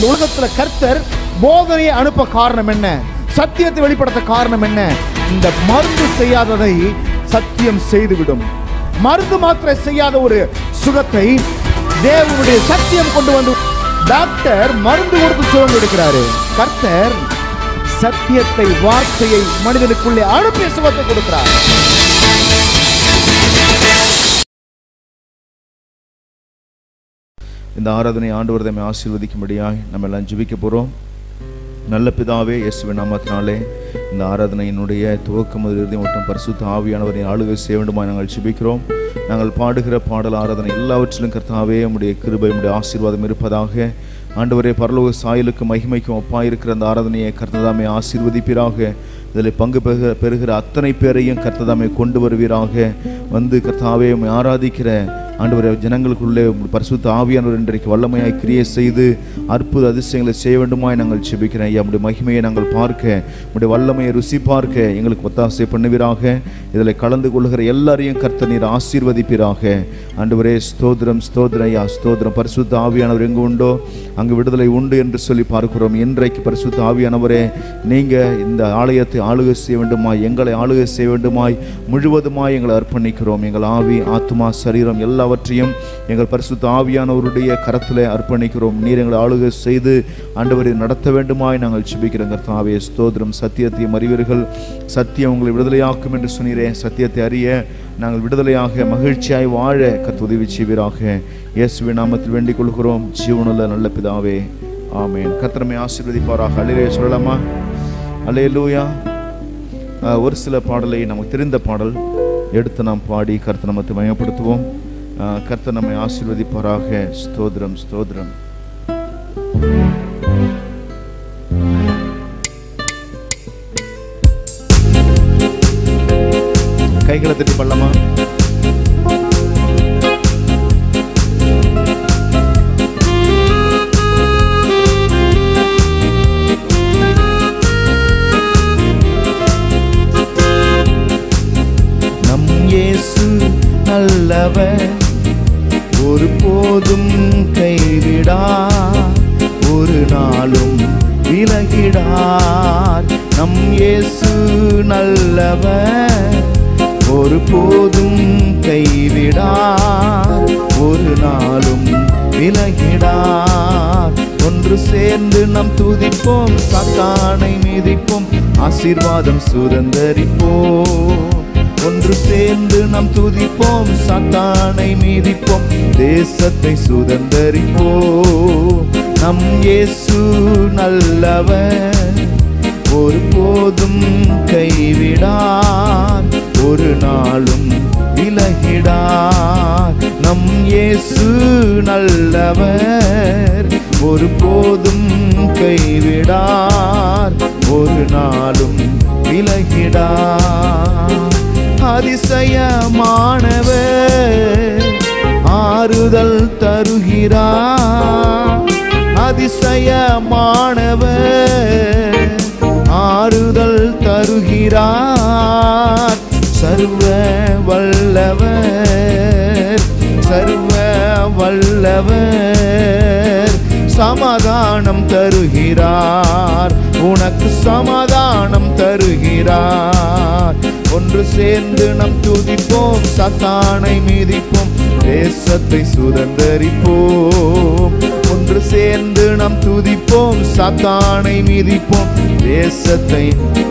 இந்த உலகத்துல கர்த்தர் போதனையை அனுப்ப காரணம் என்ன சத்தியத்தை வெளிப்படுத்த காரணம் என்ன இந்த மருந்து செய்யாததை சத்தியம் செய்துவிடும் மருந்து மாத்திரை செய்யாத ஒரு சுகத்தை தேவனுடைய சத்தியம் கொண்டு வந்து டாக்டர் மருந்து கொடுத்து சுகம் எடுக்கிறாரு கர்த்தர் சத்தியத்தை வார்த்தையை மனிதனுக்குள்ளே அனுப்பிய சுகத்தை கொடுக்கிறார் இந்த ஆராதனை ஆண்டு தம்மை ஆசீர்வதிக்கும்படியாய் நம்ம எல்லாம் ஜெபிக்க போகிறோம் நல்ல பிதாவே இயேசுவின் நாமத்தினாலே இந்த ஆராதனையினுடைய துவக்கம் முதல் இறுதி மற்றும் பரிசுத்த ஆவியானவரின் ஆளுகை செய்ய வேண்டுமாய் நாங்கள் ஜெபிக்கிறோம் நாங்கள் பாடுகிற பாடல் ஆராதனை எல்லாவற்றிலும் கர்த்தாவே உம்முடைய கிருபை உம்முடைய ஆசீர்வாதம் இருப்பதாக ஆண்டவரே பரலோக சாயலுக்கு மகிமைக்கும் ஒப்பாயிருக்கிற அந்த ஆராதனையை கர்த்ததாமே ஆசீர்வதிப்பீராக இதில் பங்கு பெறுகிற பெறுகிற அத்தனை பேரையும் கர்த்ததாமே கொண்டு வருவீராக வந்து கர்த்தாவே உம்மை ஆராதிக்கிற ஆண்டவரே ஜனங்களுக்குள்ளே உம்முடைய பரிசுத்த ஆவியானவர் இன்றைக்கு வல்லமையாய் கிரியை செய்து அற்புத அதிசயங்களை செய்ய வேண்டுமாய் நாங்கள் செபிக்கிறேன் ஐயா உடைய மகிமையை நாங்கள் பார்க்க உடைய வல்லமையை ருசி பார்க்க எங்களுக்கு ஒத்தாசை பண்ணுவீராக இதில் கலந்து கொள்கிற எல்லாரையும் கர்த்த நீர் ஆசீர்வதிப்பீராக ஆண்டவரே ஸ்தோத்திரம் ஸ்தோத்திரம் ஐயா ஸ்தோத்திரம் பரிசுத்த ஆவியானவர் எங்கு உண்டோ அங்கு விடுதலை உண்டு என்று சொல்லி பார்க்கிறோம் இன்றைக்கு பரிசுத்த ஆவியானவரே நீங்க இந்த ஆலயத்தை ஆளுகை செய்ய வேண்டுமாய் எங்களை ஆளுகை செய்ய வேண்டுமாய் முழுவதுமாய் எங்களை அர்ப்பணிக்கிறோம் எங்கள் ஆவி ஆத்மா சரீரம் எல்லாவற்றையும் எங்கள் பரிசுத்த ஆவியானவருடைய கரத்திலே அர்ப்பணிக்கிறோம் நீர் எங்களை ஆளுகை செய்து ஆண்டவரை நடத்த வேண்டுமாய் நாங்கள் சிபிக்கிறோம் கர்த்தாவே ஸ்தோத்திரம் சத்தியத்தையும் அறிவீர்கள் சத்தியம் உங்களை விடுதலையாக்கும் என்று சொன்னீரே சத்தியத்தை அறிய நாங்கள் விடுதலையாக மகிழ்ச்சியாய் வாழ கர்த்த உதவி செய்வீராக இயேசுவின் நாமத்தில் வேண்டிக் கொள்கிறோம் ஜீவனுள்ள நல்ல பிதாவே ஆமென் கர்த்தரமை ஆசீர்வதிப்பாராக அழிலே சொல்லலாமா அலையலூயா ஒரு சில பாடலை நமக்கு தெரிந்த பாடல் எடுத்து நாம் பாடி கர்த்த நமத்தை மயப்படுத்துவோம் கர்த்த நம்மை ஆசீர்வதிப்பாராக ஸ்தோத்திரம் ஸ்தோத்திரம் கைகளை தட்டி பண்ணலாமா நம் இயேசு நல்லவர் ஒரு போதும் கைவிடார் ஒரு நாளும் விலகிடார் நம் இயேசு நல்லவர் ஒரு போதும் கைவிடார் ஒரு நாளும் விலகிடார் ஒன்று சேர்ந்து நம் துதிப்போம் சாத்தானை மீதிப்போம் ஆசீர்வாதம் சுதந்தரிப்போம் ஒன்று சேர்ந்து நாம் துதிப்போம் சாத்தானை மீதிப்போம் தேசத்தை சுதந்தரிப்போம் நம் இயேசு நல்லவர் ஒரு போதும் கைவிடார் ஒரு நாளும் விலகிடார் நம் இயேசு நல்லவர் ஒரு போதும் கைவிடார் ஒரு நாளும் விலகிடார் அதிசயமானவர் ஆறுதல் தருகிறார் அதிசயமானவர் ஆறுதல் தருகிறார் சர்வ வல்லவர் சர்வ வல்லவர் சமாதானம் தருகிறார் உனக்கு சமாதானம் தருகிறார் ஒன்று சேர்ந்து நம் துதிப்போம் சத்தானை மீதிப்போம் தேசத்தை சுதந்தரிப்போம் ஒன்று சேர்ந்து நம் துதிப்போம் சத்தானை மீதிப்போம் தேசத்தை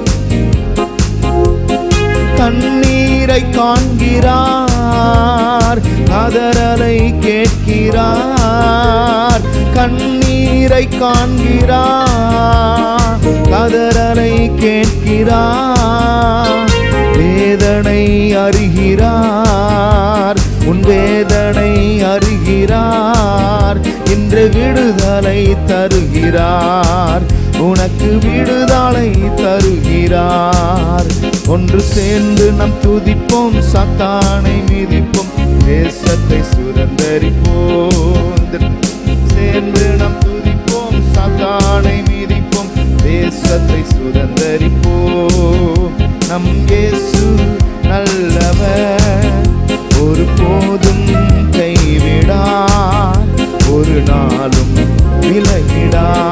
தண்ணீரை காண்கிறார் கதறலை கேட்கிறார் கண்ணீரை காண்கிறார் கதறலை கேட்கிறார் வேதனை அறிகிறார் உன் வேதனை அறிகிறார் இன்று விடுதலை தருகிறார் உனக்கு விடுதலை தருகிறார் ஒன்று சேர்ந்து நம் துதிப்போம் சத்தானை மிதிப்போம் தேசத்தை சுதந்தரிப்போம் சேர்ந்து நம் துதிப்போம் சத்தானை மிதிப்போம் தேசத்தை சுதந்தரிப்போம் நம் இயேசு நல்லவர் ஒரு போதும் கைவிடார் ஒரு நாளும் விலகிடார்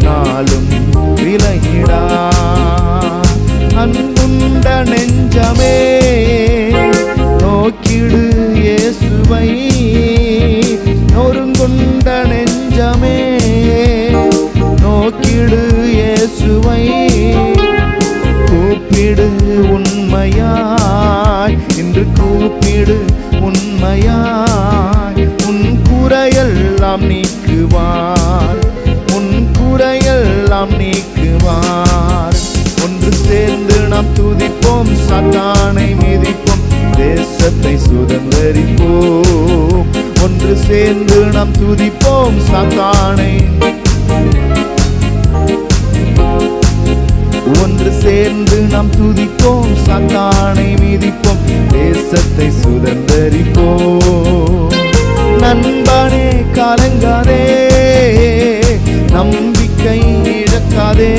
நாளும் விலகிடா அன்புண்ட நெஞ்சமே நோக்கிடு இயேசுவை நொறுங்குண்ட நெஞ்சமே நோக்கிடு இயேசுவை கூப்பிடு உண்மையாய் இன்று கூப்பிடு உண்மையாய் உன் குறையெல்லாம் நீக்குவார் உன் குறையெல்லாம் நீக்குவார் ஒன்று சேர்ந்து நாம் துதிப்போம் சத்தானை மிதிப்போம் தேசத்தை சுதந்தரிப்போம் ஒன்று சேர்ந்து நாம் துதிப்போம் சத்தானை ஒன்று சேர்ந்து நாம் துதிப்போம் சத்தானை மீதிப்போம் தேசத்தை சுதந்தரிப்போம் நண்பனே கலங்காதே நம்பிக்கை இழக்காதே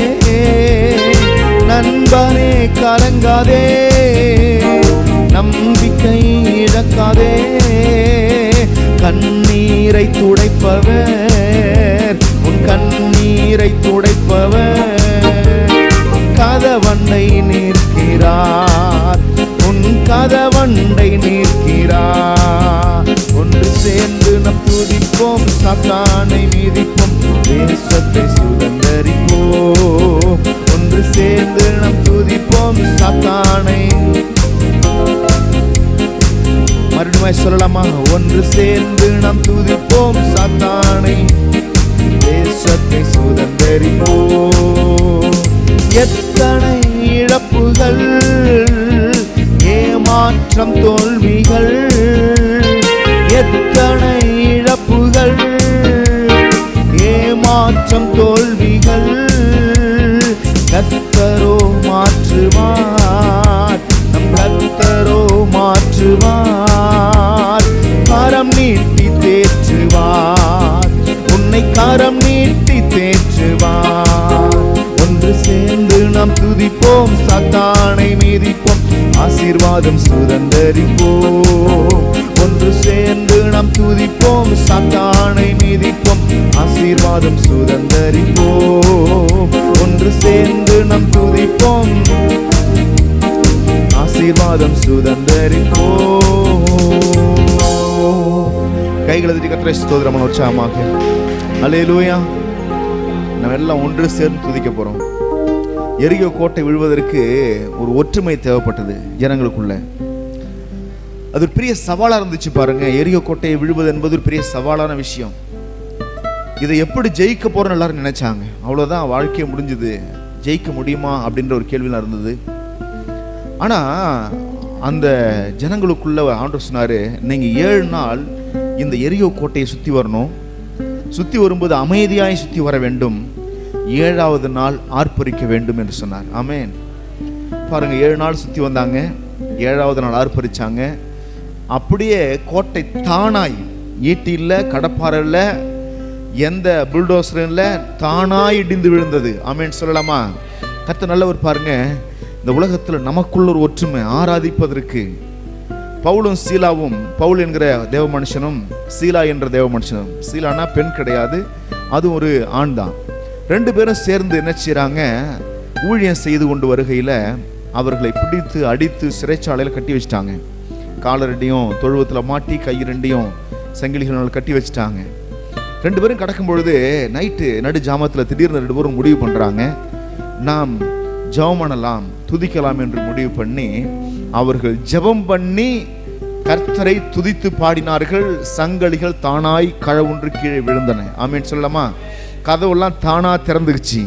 நண்பனே கலங்காதே நம்பிக்கை இழக்காதே கண்ணீரை துடைப்பவர் உன் கண்ணீரை துடைப்பவர் கதவண்டை நிற்கிறார் உன் கதவண்டை நிற்கிறார் ஒன்று சேர்ந்து நம் துதிப்போம் சாத்தானை மீதிப்போம் தேசத்தை சுதந்தரிப்போம் ஒன்று சேர்ந்து நம் துதிப்போம் சாத்தானை மறுபடியும் சொல்லலாமா ஒன்று சேர்ந்து நாம் துதிப்போம் சாத்தானை தேசத்தை சுதந்தரிப்போம் எத்தனை இழப்புகள் ஏமாற்றம் தோல்விகள் எத்தனை இழப்புகள் ஏமாற்றம் தோல்விகள் கத்தரோ மாற்றுவார் நம் கத்தரோ மாற்றுவார் கரம் நீட்டி தேற்றுவார் உன்னை கரம் நீட்டி தேற்றுவார் ஒன்று சேர்ந்து நாம் துதிப்போம் சத்தானை மீதிப்போம் ஆசீர்வாதம் சுதந்தரிப்போம் ஒன்று சேர்ந்து நாம் துதிப்போம் சத்தானை மீதிப்போம் ஆசீர்வாதம் சுதந்தரிப்போம் ஒன்று சேர்ந்து நாம் துதிப்போம் ஆசீர்வாதம் சுதந்தரிப்போம் கைகளை தட்டி கத்திரை ஸ்தோத்திரமான உற்சாகமாக அலேலூயா நம்ம எல்லாம் ஒன்று சேர்ந்து துதிக்க போறோம் எரிகோ கோட்டை விழுவதற்கு ஒரு ஒற்றுமை தேவைப்பட்டது ஜனங்களுக்குள்ள அது ஒரு பெரிய சவாலா இருந்துச்சு பாருங்க எரிகோ கோட்டையை விழுவது என்பது ஒரு பெரிய சவாலான விஷயம் இதை எப்படி ஜெயிக்க போறோம்னு எல்லாரும் நினைச்சாங்க அவ்வளவுதான் வாழ்க்கையை முடிஞ்சது ஜெயிக்க முடியுமா அப்படின்ற ஒரு கேள்விலாம் இருந்தது ஆனா அந்த ஜனங்களுக்குள்ள ஆண்டவர் சொன்னாரு நீங்க ஏழு நாள் இந்த எரியோ கோட்டையை சுத்தி வரணும் சுத்தி வரும்போது அமைதியாய் சுத்தி வர வேண்டும் ஏழாவது நாள் ஆர்ப்பரிக்க வேண்டும் என்று சொன்னார் ஆமென் பாருங்க ஏழு நாள் சுத்தி வந்தாங்க ஏழாவது நாள் ஆர்ப்பரிச்சாங்க அப்படியே கோட்டை தானாய் ஈட்டி இல்ல கடப்பாறை இல்ல எந்த புல்டோசரும் இல்ல தானாய் இடிந்து விழுந்தது ஆமென் சொல்லலாமா கர்த்தர் நல்லவர் பாருங்க இந்த உலகத்துல நமக்குள்ள ஒரு ஒற்றுமை ஆராதிப்பதற்கு பவுலும் சீலாவும் பவுல் என்கிற தேவ மனுஷனும் சீலா என்ற தேவ மனுஷனும் சீலானா பெண் கிடையாது அது ஒரு ஆண் தான் ரெண்டு பேரும் சேர்ந்து என்ன செய்றாங்க ஊழியம் செய்து கொண்டு வருகையில அவர்களை பிடித்து அடித்து சிறைச்சாலையில் கட்டி வச்சிட்டாங்க கால ரெண்டையும் தொழுவத்தில் மாட்டி கை ரெண்டையும் சங்கிலிகளால் கட்டி வச்சிட்டாங்க ரெண்டு பேரும் கடக்கும் பொழுது நைட்டு நடு ஜாமத்தில் திடீர்னு ரெண்டு பேரும் முடிவு பண்றாங்க நாம் ஜெபம் பண்ணலாம் துதிக்கலாம் என்று முடிவு பண்ணி அவர்கள் ஜெபம் பண்ணி கர்த்தரை துதித்து பாடினார்கள் சங்கலிகள் தானாய் கழவுன்று கீழே விழுந்தன ஆமீன் சொல்லலாமா கதவெல்லாம் தானா திறந்துக்குச்சு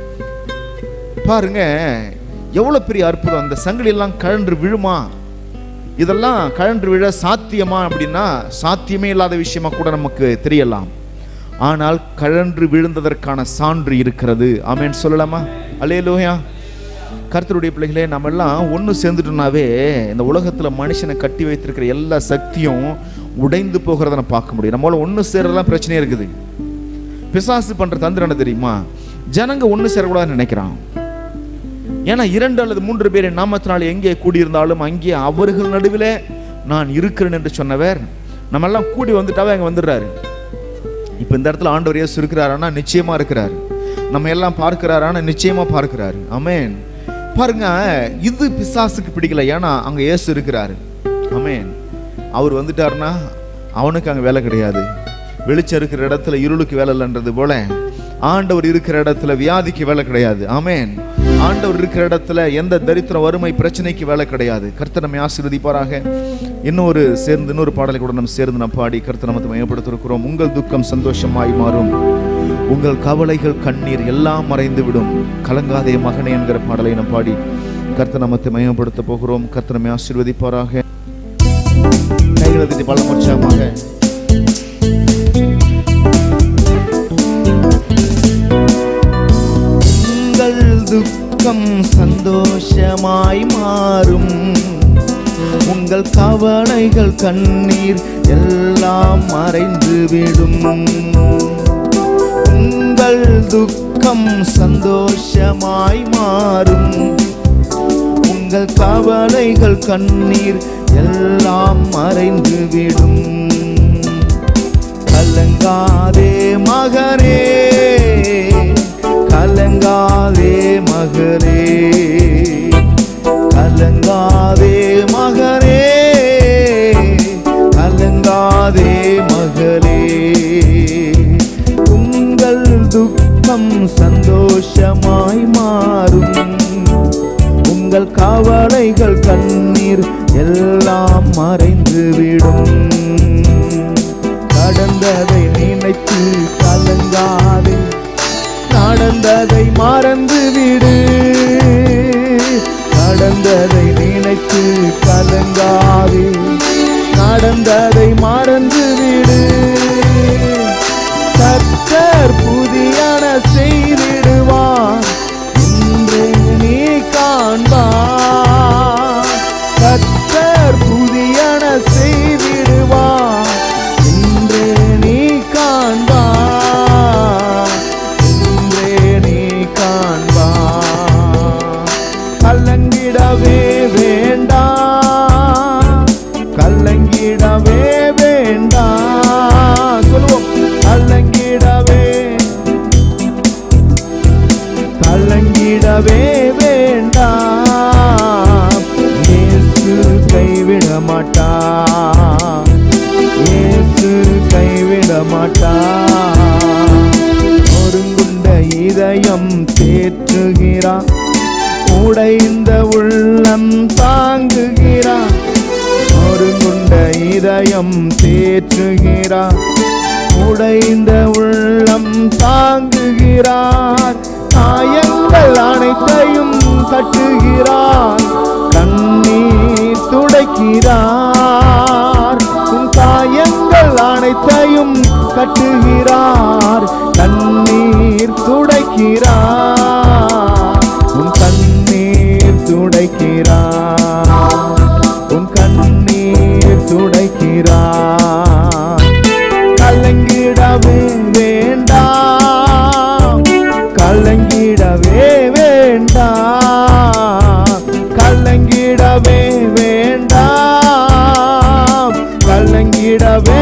பாருங்க எவ்வளவு பெரிய அற்புதம் அந்த சங்கிலி எல்லாம் கழன்று விழுமா இதெல்லாம் கழன்று விழ சாத்தியமா அப்படின்னா சாத்தியமே இல்லாத விஷயமா கூட நமக்கு தெரியலாம் ஆனால் கழன்று விழுந்ததற்கான சான்று இருக்கிறது ஆமேன் சொல்லலாமா அலேலோயா கர்த்தருடைய பிள்ளைகளே நம்ம எல்லாம் ஒன்று சேர்ந்துட்டோம்னாவே இந்த உலகத்தில் மனுஷனை கட்டி வைத்திருக்கிற எல்லா சக்தியும் உடைந்து போகிறத நம்ம பார்க்க முடியும் நம்மளால ஒன்று சேர்றதெல்லாம் பிரச்சனையே இருக்குது பிசாசு பண்ற தந்திரம் என்ன தெரியுமா ஜனங்க ஒன்று சேரக்கூடாதுன்னு நினைக்கிறான் ஏன்னா இரண்டு அல்லது மூன்று பேர் என் நாமத்தினால் எங்கே கூடியிருந்தாலும் அங்கே அவர்கள் நடுவில் நான் இருக்கிறேன் என்று சொன்னவர் நம்ம எல்லாம் கூடி வந்துட்டாவே அங்கே வந்துடுறாரு இப்போ இந்த இடத்துல ஆண்டவர் இயேசு இருக்கிறாருன்னா நிச்சயமா இருக்கிறார் நம்ம எல்லாம் பார்க்கிறாரு ஆனா நிச்சயமா பார்க்கிறாரு ஆமென் பாருங்க இது பிசாசுக்கு பிடிக்கல ஏன்னா அங்க இயேசு இருக்கிறாரு ஆமென் அவர் வந்துட்டாருன்னா அவனுக்கு அங்க வேலை கிடையாது வெளிச்சம் இருக்கிற இடத்துல இருளுக்கு வேலை இல்லைன்றது போல ஆண்டவர் இருக்கிற இடத்துல வியாதிக்கு வேலை கிடையாது ஆமென் ஆண்டவர் இருக்கிற இடத்துல எந்த தரித்திரம் வறுமை பிரச்சனைக்கு வேலை கிடையாது கர்த்தர் நம்மை ஆசீர்வதிப்பாராக இன்னொரு சேர்ந்து இன்னொரு பாடலை கூட நம்ம சேர்ந்து நம்ம பாடி கர்த்தர் நமக்கு மையப்படுத்திருக்கிறோம் உங்கள் துக்கம் சந்தோஷமாய் மாறும் உங்கள் கவலைகள் கண்ணீர் எல்லாம் மறைந்து விடும் கலங்காதே மகனே என்கிற பாடலை நாம் பாடி கர்த்தர் நமத்தை மையப்படுத்த போகிறோம் கர்த்தர் நம்மை ஆசீர்வதிப்பாராக கைகளை தட்டி பலம் உற்சாகமாக உங்கள் துக்கம் சந்தோஷமாய் மாறும் உங்கள் கவலைகள் கண்ணீர் எல்லாம் மறைந்து விடும் உங்கள் துக்கம் சந்தோஷமாய் மாறும் உங்கள் கவலைகள் கண்ணீர் எல்லாம் மறைந்து விடும் கலங்காதே மகனே கலங்காதே மகனே கலங்காதே மகனே கலங்காதே மகளே உங்கள் துக்கம் சந்தோஷமாய் மாறும் உங்கள் கவலைகள் கண்ணீர் எல்லாம் மறைந்து விடும் கடந்ததை நினைத்து கலங்காதே நடந்ததை மறந்து விடு நடந்ததை நினைத்து கலங்காதே நடந்ததை மறந்து விடு கர்த்தர் புதியன செய்திடுவார் இன்றே நீ காண்பார் கர்த்தர் புதியன செய்திடுவார் இன்றே நீ காண்பார் இன்றே நீ காண்பார் கலங்கிடவே வேண்டாம் கலங்கிடவே வேண்டாம் சொல்லுவோம் கலங்கிடவே கலங்கிடவே வேண்டாம் இயேசு கைவிட மாட்டார் இயேசு கைவிட மாட்டார் ஒருங்குண்ட இதயம் தேற்றுகிறார் உடைந்த உள்ளம் தாங்குகிறார் ஒருங்குண்ட இதயம் தேற்றுகிறார் உடைந்த உள்ளம் தாங்குகிறார் காயங்கள் அனைத்தையும் கட்டுகிறார் கண்ணீர் துடைக்கிறார் உன் காயங்கள் அனைத்தையும் கட்டுகிறார் கண்ணீர் துடைக்கிறார் உன் கண்ணீர் துடைக்கிறார் உன் கண்ணீர் துடைக்கிறார் கலங்கிடவே வேண்டாம் கலங்கிடவே வேண்டாம் கலங்கிடவே வேண்டாம் கலங்கிடவே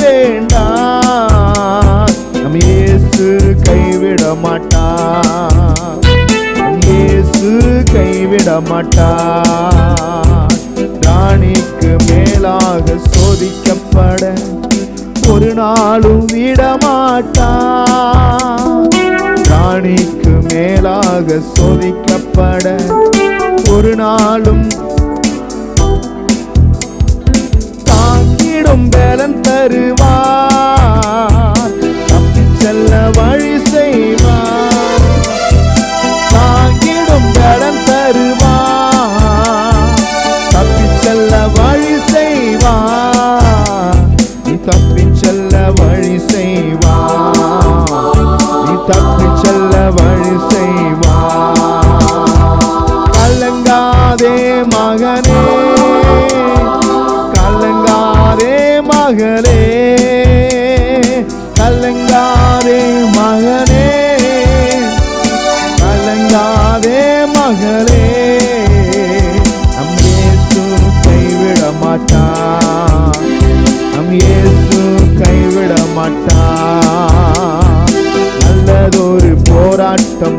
வேண்டாம் நம் இயேசு கைவிட மாட்டார் நம் இயேசு கைவிட மாட்டார் ராணிக்கு மேலாக சோதிக்கப்பட ஒரு நாளும் விடமாட்டார் ராணிக்கு மேலாக சோதிக்கப்பட ஒரு நாளும் தாங்கிடும் பலன் தருவார் தப்பிச் செல்ல வழி செய்வார் தாங்கிடும் பலன் தருவார் தப்பிச் செல்ல வழி செய்வார் நீ தப்பிச் செல்ல வழி செய்வார் நீ தப்பிச் செல்ல வழி செய்வார் கலங்காதே மகனே கலங்காதே மகளே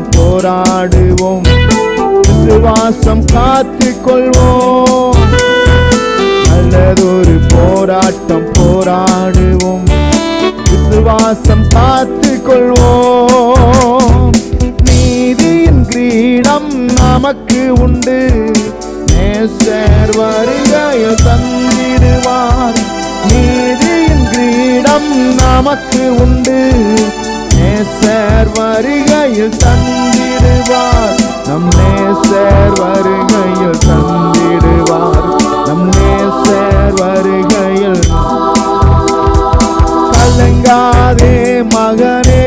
போராடுவோம் விசுவாசம் காத்து கொள்வோம் நல்லதொரு போராட்டம் போராடுவோம் விசுவாசம் காத்து கொள்வோம் நீதியின் கிரீடம் நமக்கு உண்டு நேசர் வருகையில் தந்திடுவார் நீதியின் கிரீடம் நமக்கு உண்டு நேசர் வருகையில் தந்திடுவார் நம் நேசர் வருகையில் தந்திடுவார் நம் நேசர் வருகையில் கலங்காதே மகனே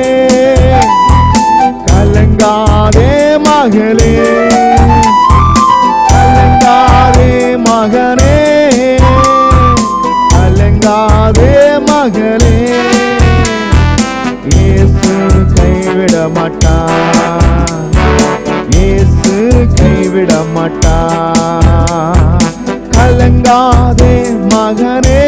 கலங்காதே மகளே கலங்காதே மகனே கலங்காதே மகளே இயேசு கைவிட மாட்டார் இயேசு கைவிட மாட்டார் கலங்காதே மகனே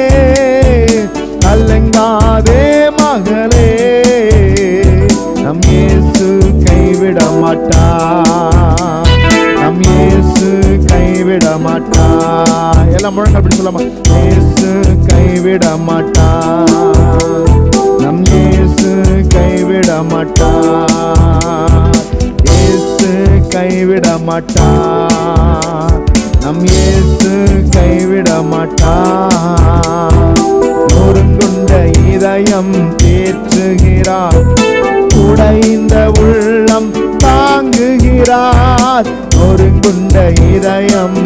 கலங்காதே மகளே நம் இயேசு கைவிட மாட்டார் நம் இயேசு கைவிட மாட்டார் எல்லாம் முழங்க அப்படி சொல்லாமா இயேசு கைவிட மாட்டார் நம் இயேசு கைவிட மாட்டார் இயேசு கைவிட மாட்டார் நம் இயேசு கைவிட மாட்டார் நொறுங்குண்ட இதயம் தேற்றுகிறார் உடைந்த உள்ளம் தாங்குகிறார் நொறுங்குண்ட இதயம்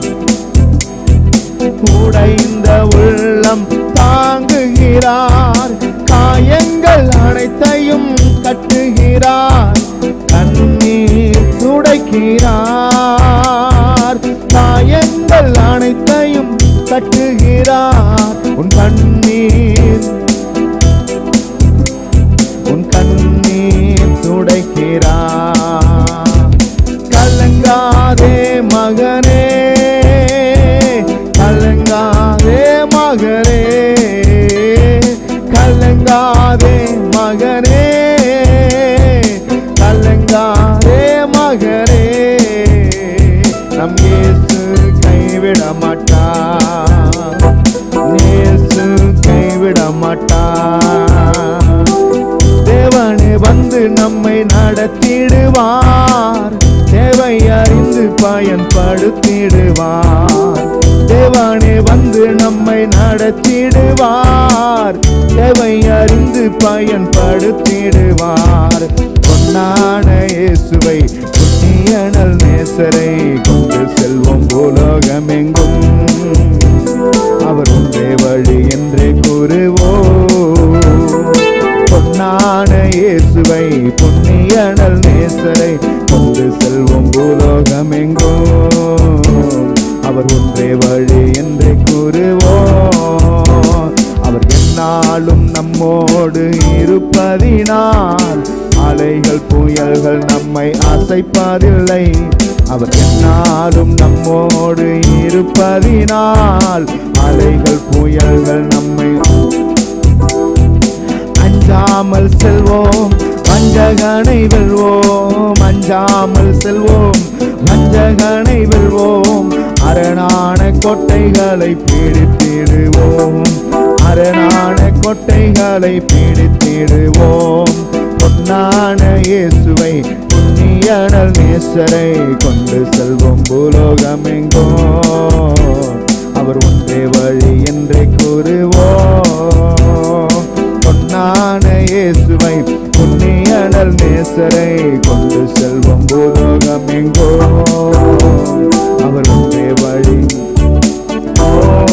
உடைந்த உள்ளம் தாங்குகிறார் காயங்கள் அனைத்தையும் கட்டுகிறார் கண்ணீர் துடைக்கிறார் காயங்கள் அனைத்தையும் கட்டுகிறார் உன் கண்ணீர் உன் கண்ணீர் துடைக்கிறார் கலங்காதே மகனே கலங்காதே மகனே கலங்காதே மகனே கலங்காதே மகனே நம் இயேசு கைவிட மாட்டார் இயேசு கைவிட மாட்டார் தேவனே வந்து நம்மை நடத்திடுவார் தேவை அறிந்து பயன்படுத்திடுவார் தேவனே வந்து நம்மை நடத்திடுவார் தேவை அறிந்து பயன்படுத்திடுவார் பொன்னான இயேசுவை புண்ணியனல் நேசரை கொண்டு செல்வோம் பூலோகமெங்கும் அவர் ஒன்றே வழி என்றே கூறுவோம் பொன்னான இயேசுவை புண்ணியனல் நேசரை கொண்டு செல்வோம் பூலோகமெங்கோ அவர் ஒன்றே வழி என்றே கூறுவோம் அவர் எந்நாளும் நம்மோடு இருப்பதினால் அலைகள் புயல்கள் நம்மை அசைப்பதில்லை அவர் எந்நாளும் நம்மோடு இருப்பதினால் அலைகள் புயல்கள் நம்மை அஞ்சாமல் செல்வோம் வஞ்சகனை வெல்வோம் அஞ்சாமல் செல்வோம் வஞ்சகனை வெல்வோம் அரணான கொட்டைகளை பீடித்திடுவோம் அரணான கொட்டைகளை பீடித்திடுவோம் பொன்னான இயேசுவை புண்ணியனல் நேசரை கொண்டு செல்வோம் பூலோகமெங்கோ அவர் ஒன்றே வழி என்றே கூறுவோம் பொன்னான இயேசுவை புண்ணியனல் நேசரை கொண்டு செல்வம் பூலோகம் எங்கோ அவர் ஒன்றே வழி ஓ,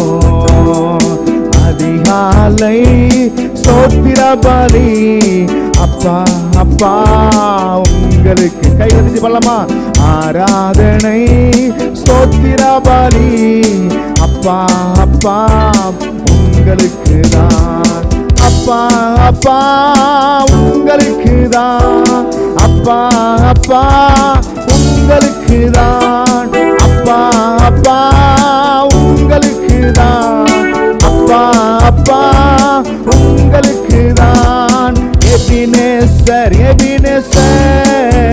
அதிகாலை சோத்திர பலி அப்பா அப்பா உங்களுக்கு கை வச்சு பண்ணலாமா ஆராதனை ஸ்தோத்திர பலி அப்பா அப்பா உங்களுக்கு தான் அப்பா அப்பா உங்களுக்கு தான் அப்பா அப்பா உங்களுக்கு தான் அப்பா அப்பா உங்களுக்கு தான் அப்பா அப்பா உங்களுக்கு தான் எபினேசர் எபினேசர்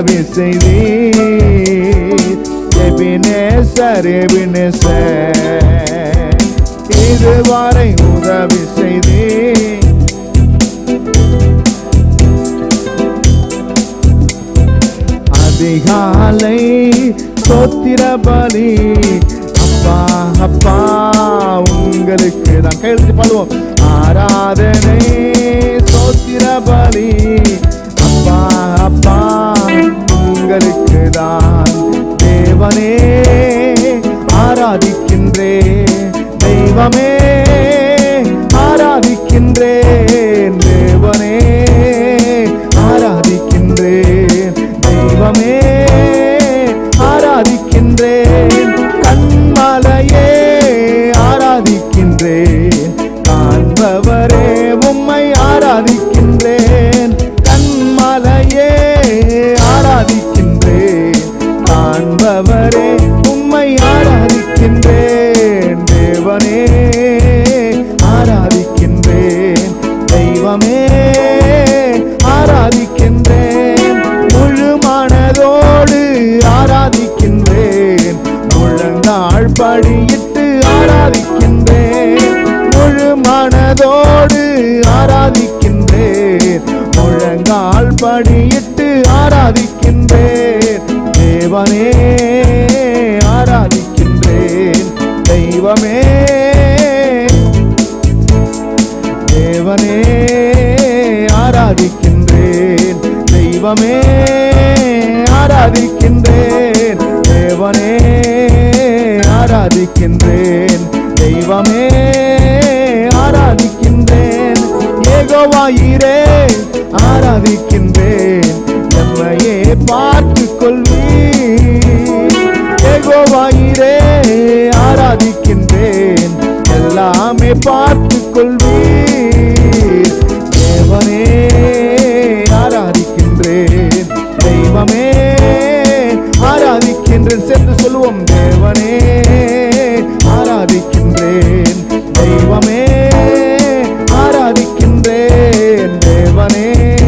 உதவி செய்தீர் எபினேசர் எபினேசர் இதுவரை உதவி செய்தீர் அதிகாலை சோத்திர பலி அப்பா அப்பா உங்களுக்கு நான் கையெழுத்து பாடுவோம் ஆராதனை சோத்திர பலி அப்பா அப்பா உங்களுக்கு தான் தேவனே ஆராதிக்கின்றே தெய்வமே ஆராதிக்கின்றேன் தேவனே ஆராதிக்கின்றேன் தெய்வமே ஆராதிக்கின்றேன் கண்மலையே ஆராதிக்கின்றேன் காண்பவரே உம்மை ஆராதிக்கின்றேன் கண்மலையே ஆராதிக்கின்றேன் காண்பவரே உம்மை ஆராதிக்கின்றேன் தேவனே ஆராதிக்கின்றேன் தெய்வமே ஆராதிக்கின்றேன் முழு மனதோடு ஆராதிக்கின்றேன் முழங்கால் படியிட்டு ஆராதிக்கின்றேன் முழு மனதோடு ஆராதிக்கின்றேன் முழங்கால் படியிட்டு ஆராதிக்கின்றேன் தேவனே ஆராதிக்கின்றேன் தெய்வமே தேவனே ஆராதிக்கின்றேன் தெய்வமே ஆராதிக்கின்றேன் தேவனே ஆராதிக்கின்றேன் தெய்வமே ஆராதிக்கின்றேன் ஏகோவாயிரே ஆராதிக்கின்றேன் எம்மையே பார்த்து கொள்வீர் ஏகோவாயிரே ஆராதிக்கின்றேன் எல்லாமே பார்த்து கொள்வீர் தேவனே ஆராதிக்கின்றேன் தெய்வமே ஆராதிக்கின்றேன் சென்று சொல்லுவோம் தேவனே ஆராதிக்கின்றேன் தெய்வமே ஆராதிக்கின்றேன் தேவனே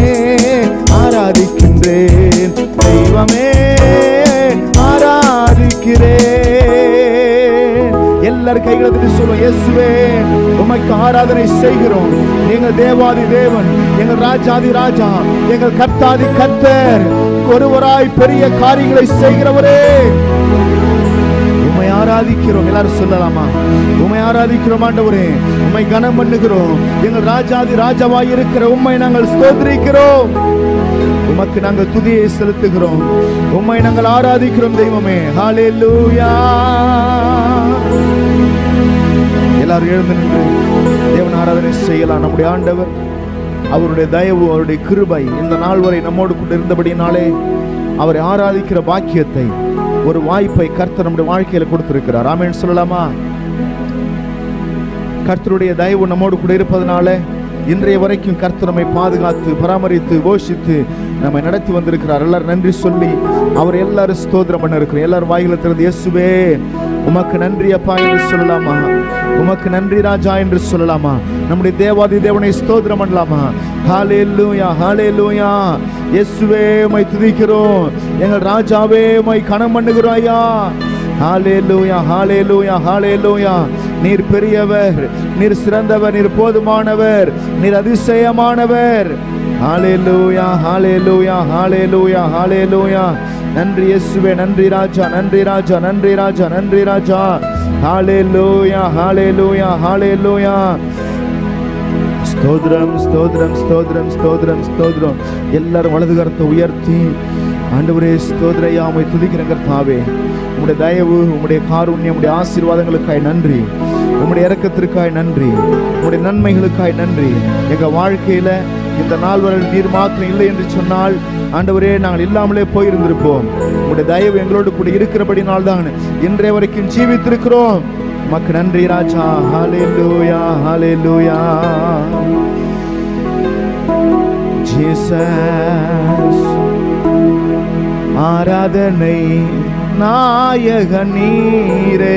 ஆராதிக்கின்றேன் தெய்வமே ஆராதிக்கிறேன் எல்லாரும் கைகளை தட்டி சொல்லுவோம் இயேசுவே உமக்கு ஆராதனை செய்கிறோம் எங்கள் தேவாதி தேவன் எங்கள் ராஜாதி ராஜா எங்கள் கர்த்தாதி கர்த்தர் ஒருவராய் பெரிய காரியங்களை செய்கிறவரே உம்மை ஆராதிக்கிறோம் எல்லாரும் சொல்லலாமா உம்மை ஆராதிக்கிறோம் ஆண்டவரே உம்மை கனம் பண்ணுகிறோம் எங்கள் ராஜாதி ராஜாவாய் இருக்கிற உம்மை நாங்கள் ஸ்தோத்திரிக்கிறோம் உமக்கு நாங்கள் துதியை செலுத்துகிறோம் உம்மை நாங்கள் ஆராதிக்கிறோம் தெய்வமே ஹalleluya எல்லாரும் எழுந்து நின்று தேவன் ஆராதனை செய்யலாம் நம்முடைய ஆண்டவர் அவருடைய தயவு அவருடைய கிருபை இந்த நாள் வரை நம்மோடு கூட இருந்தபடினாலே அவரை ஆராதிக்கிற பாக்கியத்தை ஒரு வாய்ப்பை கர்த்தர் நம்முடைய வாழ்க்கையில கொடுத்திருக்கிறார் ஆமென் சொல்லலாமா கர்த்தருடைய தயவு நம்மோடு கூட இருப்பதனால இன்றைய வரைக்கும் கர்த்தர் நம்மை பாதுகாத்து பராமரித்து போஷித்து நம்மை நடத்தி வந்திருக்கிறார் எல்லாரும் நன்றி சொல்லி அவர் எல்லாரும் ஸ்தோத்திரம் பண்ண இருக்கிறோம் எல்லாரும் வாயில திறந்து இயேசுவே உமக்கு நன்றி அப்பா என்று சொல்லலாமா உமக்கு நன்றி ராஜா என்று சொல்லலாமா நம்முடைய தேவாதி தேவனை ஸ்தோத்திரம் பண்ணலாமா ஹalleluya ஹalleluya இயேசுவே உம்மை துதிக்கிறோம் எங்கள் ராஜாவே உம்மை கனம் பண்ணுகிறோம் ஐயா ஹalleluya ஹalleluya ஹalleluya நீர் பெரியவர் நீர் சிறந்தவர் நீர் போதுமானவர் நீர் அதிசயமானவர் ஹalleluya ஹalleluya ஹalleluya ஹalleluya நன்றி இயேசுவே நன்றி ராஜா நன்றி ராஜா நன்றி ராஜா நன்றி ராஜா ஹalleluya ஹalleluya ஹalleluya ஸ்தோத்திரம் ஸ்தோத்திரம் ஸ்தோத்திரம் ஸ்தோத்திரம் ஸ்தோத்திரம் எல்லாரும் வலது கரத்தை உயர்த்தி ஆண்டவரே ஸ்தோத்திரையா உம்மை துதிக்கிற கர்த்தாவே உம்முடைய தயவு உம்முடைய காருண்யம் உம்முடைய ஆசீர்வாதங்களுக்காய் நன்றி உம்முடைய இரக்கத்திற்காய் நன்றி உம்முடைய நன்மைகளுக்காய் நன்றி எங்க வாழ்க்கையில இந்த நாள் வரை நீர் மாத்திரம் இல்லை என்று சொன்னால் ஆண்டவரே நாங்கள் இல்லாமலே போயிருந்திருப்போம் உம்முடைய தயவு எங்களோடு கூட இருக்கிறபடினால் தான் இன்றைய வரைக்கும் ஜீவித்திருக்கிறோம் உமக்கு நன்றி ராஜா ஹalleluya ஹalleluya ஜீசஸ் ஆராதனை நாயக நீரே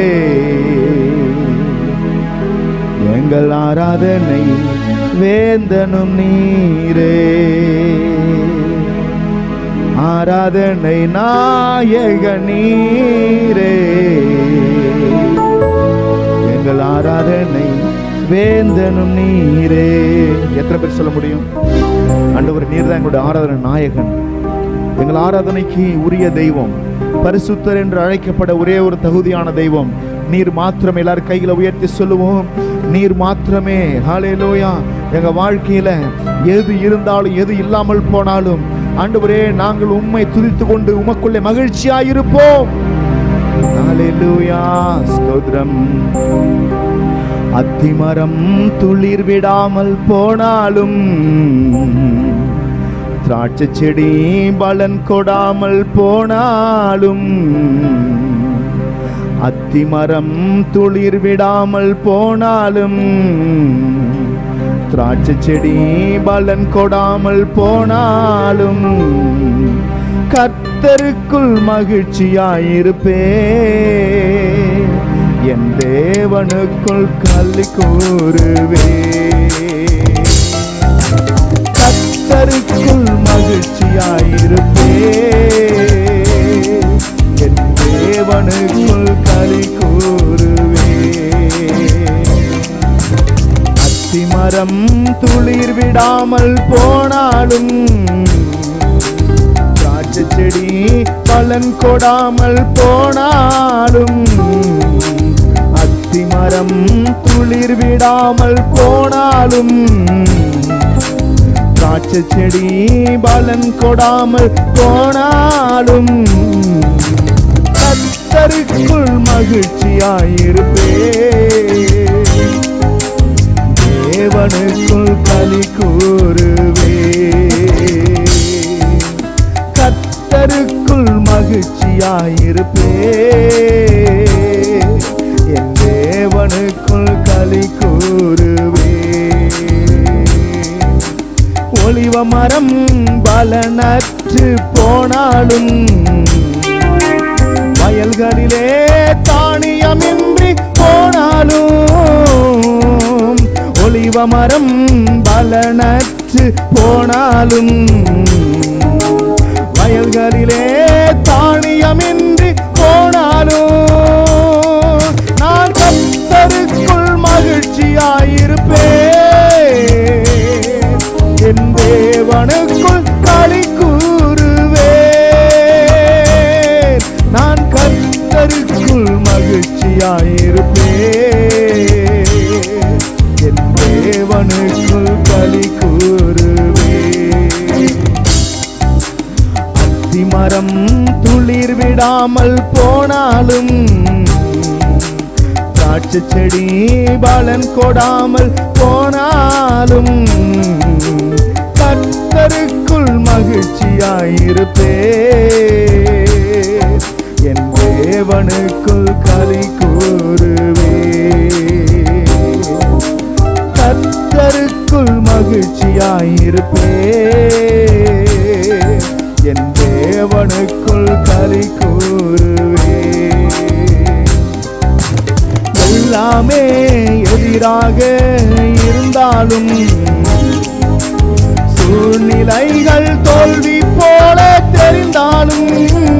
எங்கள் ஆராதனை வேந்தனும் நீரே ஆராதனை நாயக நீரே எங்கள் ஆராதனை வேந்தனும் நீரே எத்தனை பேர் சொல்ல முடியும் ஆண்டவர் நீர் தான் எங்களுடைய ஆராதனை நாயகன் எங்கள் ஆராதனைக்கு உரிய தெய்வம் பரிசுத்தர் என்று அழைக்கப்பட ஒரே ஒரு தகுதியான தெய்வம் நீர் மாத்திரமே எல்லாரும் கைகளை உயர்த்தி சொல்லுவோம் நீர் மாத்திரமே ஹalleluya எங்க வாழ்க்கையில எது இருந்தாலும் எது இல்லாமல் போனாலும் ஆண்டவரே நாங்கள் உம்மை துதித்து கொண்டு உமக்குள்ளே மகிழ்ச்சியாயிருப்போம் ஹalleluya ஸ்தோத்திரம் அத்திமரம் துளிர் விடாமல் போனாலும் திராட்சை செடி பலன் கொடாமல் போனாலும் அத்திமரம் துளிர் விடாமல் போனாலும் திராட்சை செடி பலன் கொடாமல் போனாலும் கர்த்தருக்குள் மகிழ்ச்சியாயிருப்பே என் தேவனுக்குள் கல்வி கூறுவே கர்த்தருக்குள் மகிழ்ச்சியாயிருப்பே என் தேவனுக்குள் களி கூறுவே அத்திமரம் துளிர் விடாமல் போனாலும் திராட்சை செடி பலன் கொடாமல் போனாலும் அத்திமரம் துளிர் விடாமல் போனாலும் திராட்சை செடி பலன் கொடாமல் போனாலும் கத்தருக்குள் மகிழ்ச்சியாயிருப்பே தேவனுக்குள் களி கூறுவே கத்தருக்குள் மகிழ்ச்சியாயிருப்பே என் தேவனுக்குள் களி கூறுவே ஒளிவ மரம் பலனற்று போனாலும் வயல்களிலே தானியமின்றி போனாலும் ஒளிவ மரம் பலனற்று போனாலும் வயல்களிலே தானியமின்றி போனாலும் நான் கத்தருக்குள் மகிழ்ச்சியாயிருப்பேன் என் தேவனுக்குள் களி கூறுவேன் நான் கத்தருக்குள் மகிழ்ச்சியாயிருப்பேன் என் தேவனுக்குள் களி கூறுவேன் அத்திமரம் துளிர் விடாமல் போனாலும் திராட்சை செடி பலன் கொடாமல் போனாலும் கர்த்தருக்குள் மகிழ்ச்சியாயிருப்பே என் தேவனுக்குள் களி கூறுவே கர்த்தருக்குள் மகிழ்ச்சியாயிருப்பே என் தேவனுக்குள் களி கூறுவே எல்லாமே எதிராக இருந்தாலும் சூழ்நிலைகள் தோல்வி போல தெரிந்தாலும்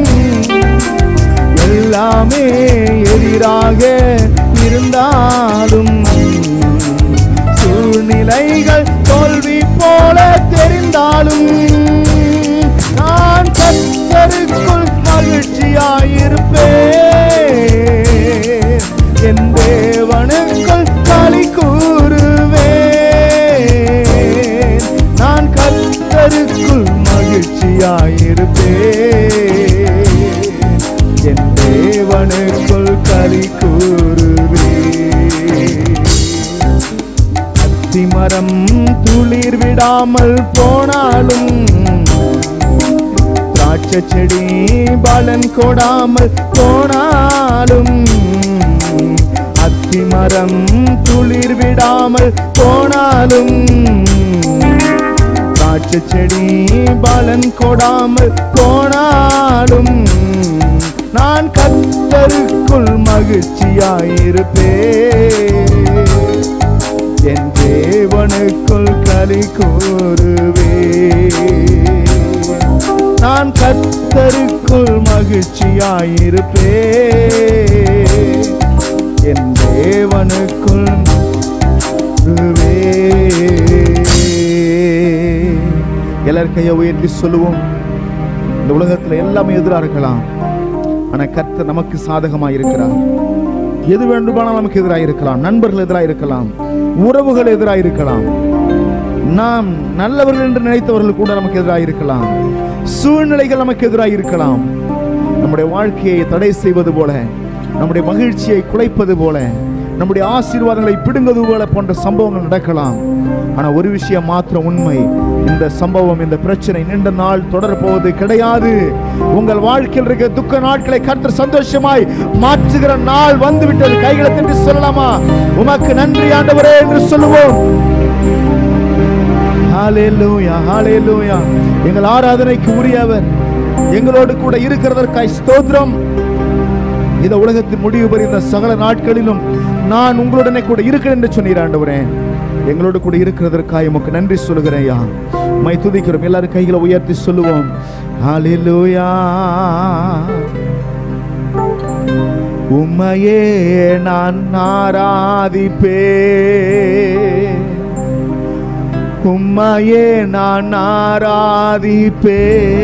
எல்லாமே எதிராக இருந்தாலும் சூழ்நிலைகள் தோல்வி போல தெரிந்தாலும் நான் கத்தருக்குள் மகிழ்ச்சியாயிருப்பேன் என் தேவனுக்குள் களி கூறுவேன் நான் கத்தருக்குள் மகிழ்ச்சியாயிருப்பேன் என் தேவனுக்குள் களி கூறுவேன் அத்திமரம் துளிர் விடாமல் போனாலும் திராட்சை செடி பலன் கொடாமல் போனாலும் அத்திமரம் துளிர் விடாமல் போனாலும் திராட்சை செடி பலன் கொடாமல் போனாலும் நான் கத்தருக்குள் மகிழ்ச்சியாயிருப்பேன் என் தேவனுக்குள் களி கூறுவே நான் கர்த்தருக்குள் தேவனுக்குள் மகிழ்ச்சியாயிருப்பே என் தேவனுக்குள் இருவே. எல்லாரும் கையை உயர்த்தி சொல்லுவோம் இந்த உலகத்துல எல்லாமே எதிராக இருக்கலாம் ஆனா கர்த்தர் நமக்கு சாதகமா இருக்கிறார் எது வேண்டுமானாலும் நமக்கு எதிராக இருக்கலாம் நண்பர்கள் எதிராக இருக்கலாம் உறவுகள் எதிராக இருக்கலாம் நாம் நல்லவர்கள் என்று நினைத்தவர்கள் கூட நமக்கு எதிராக இருக்கலாம் சூழ்நிலைகள் நமக்கு எதிராக இருக்கலாம் நம்முடைய வாழ்க்கையை தடை செய்வது போல நம்முடைய மகிழ்ச்சியை குலைப்பது போல நம்முடைய ஆசீர்வாதங்களை பிடுங்குவது போல போன்ற சம்பவங்கள் நடக்கலாம் ஆனா ஒரு விஷயம் மாத்திரம் உண்மை இந்த சம்பவம் இந்த பிரச்சனை நீண்ட நாள் தொடர போவது கிடையாது உங்கள் வாழ்க்கையில் இருக்க துக்க நாட்களை கர்த்தர் சந்தோஷமாய் மாற்றுகிற நாள் வந்து விட்டது கைகளை தட்டி சொல்லலாமா உமக்கு நன்றி ஆண்டவரே என்று சொல்லுவோம் ஹalleluya ஹalleluya எங்கள் ஆராதனைக்கு உரியவர் எங்களோடு கூட இருக்கிறதற்காய் ஸ்தோத்திரம் இந்த உலகத்தின் முடிவு பெறுகிற சகல நாட்களிலும் நான் உங்களுடனே கூட இருக்கிறேன் என்று சொன்னீர் ஆண்டவரே எங்களோடு கூட இருக்கிறதற்காய் உமக்கு நன்றி சொல்கிறேன் ஐயா மை துதிக்கிறோம் எல்லாரும் கைகளை உயர்த்தி சொல்லுவோம் ஹalleluya உம்மையே நான் ஆராதிப்பேன் உம்மையே நான் ஆராதிப்பே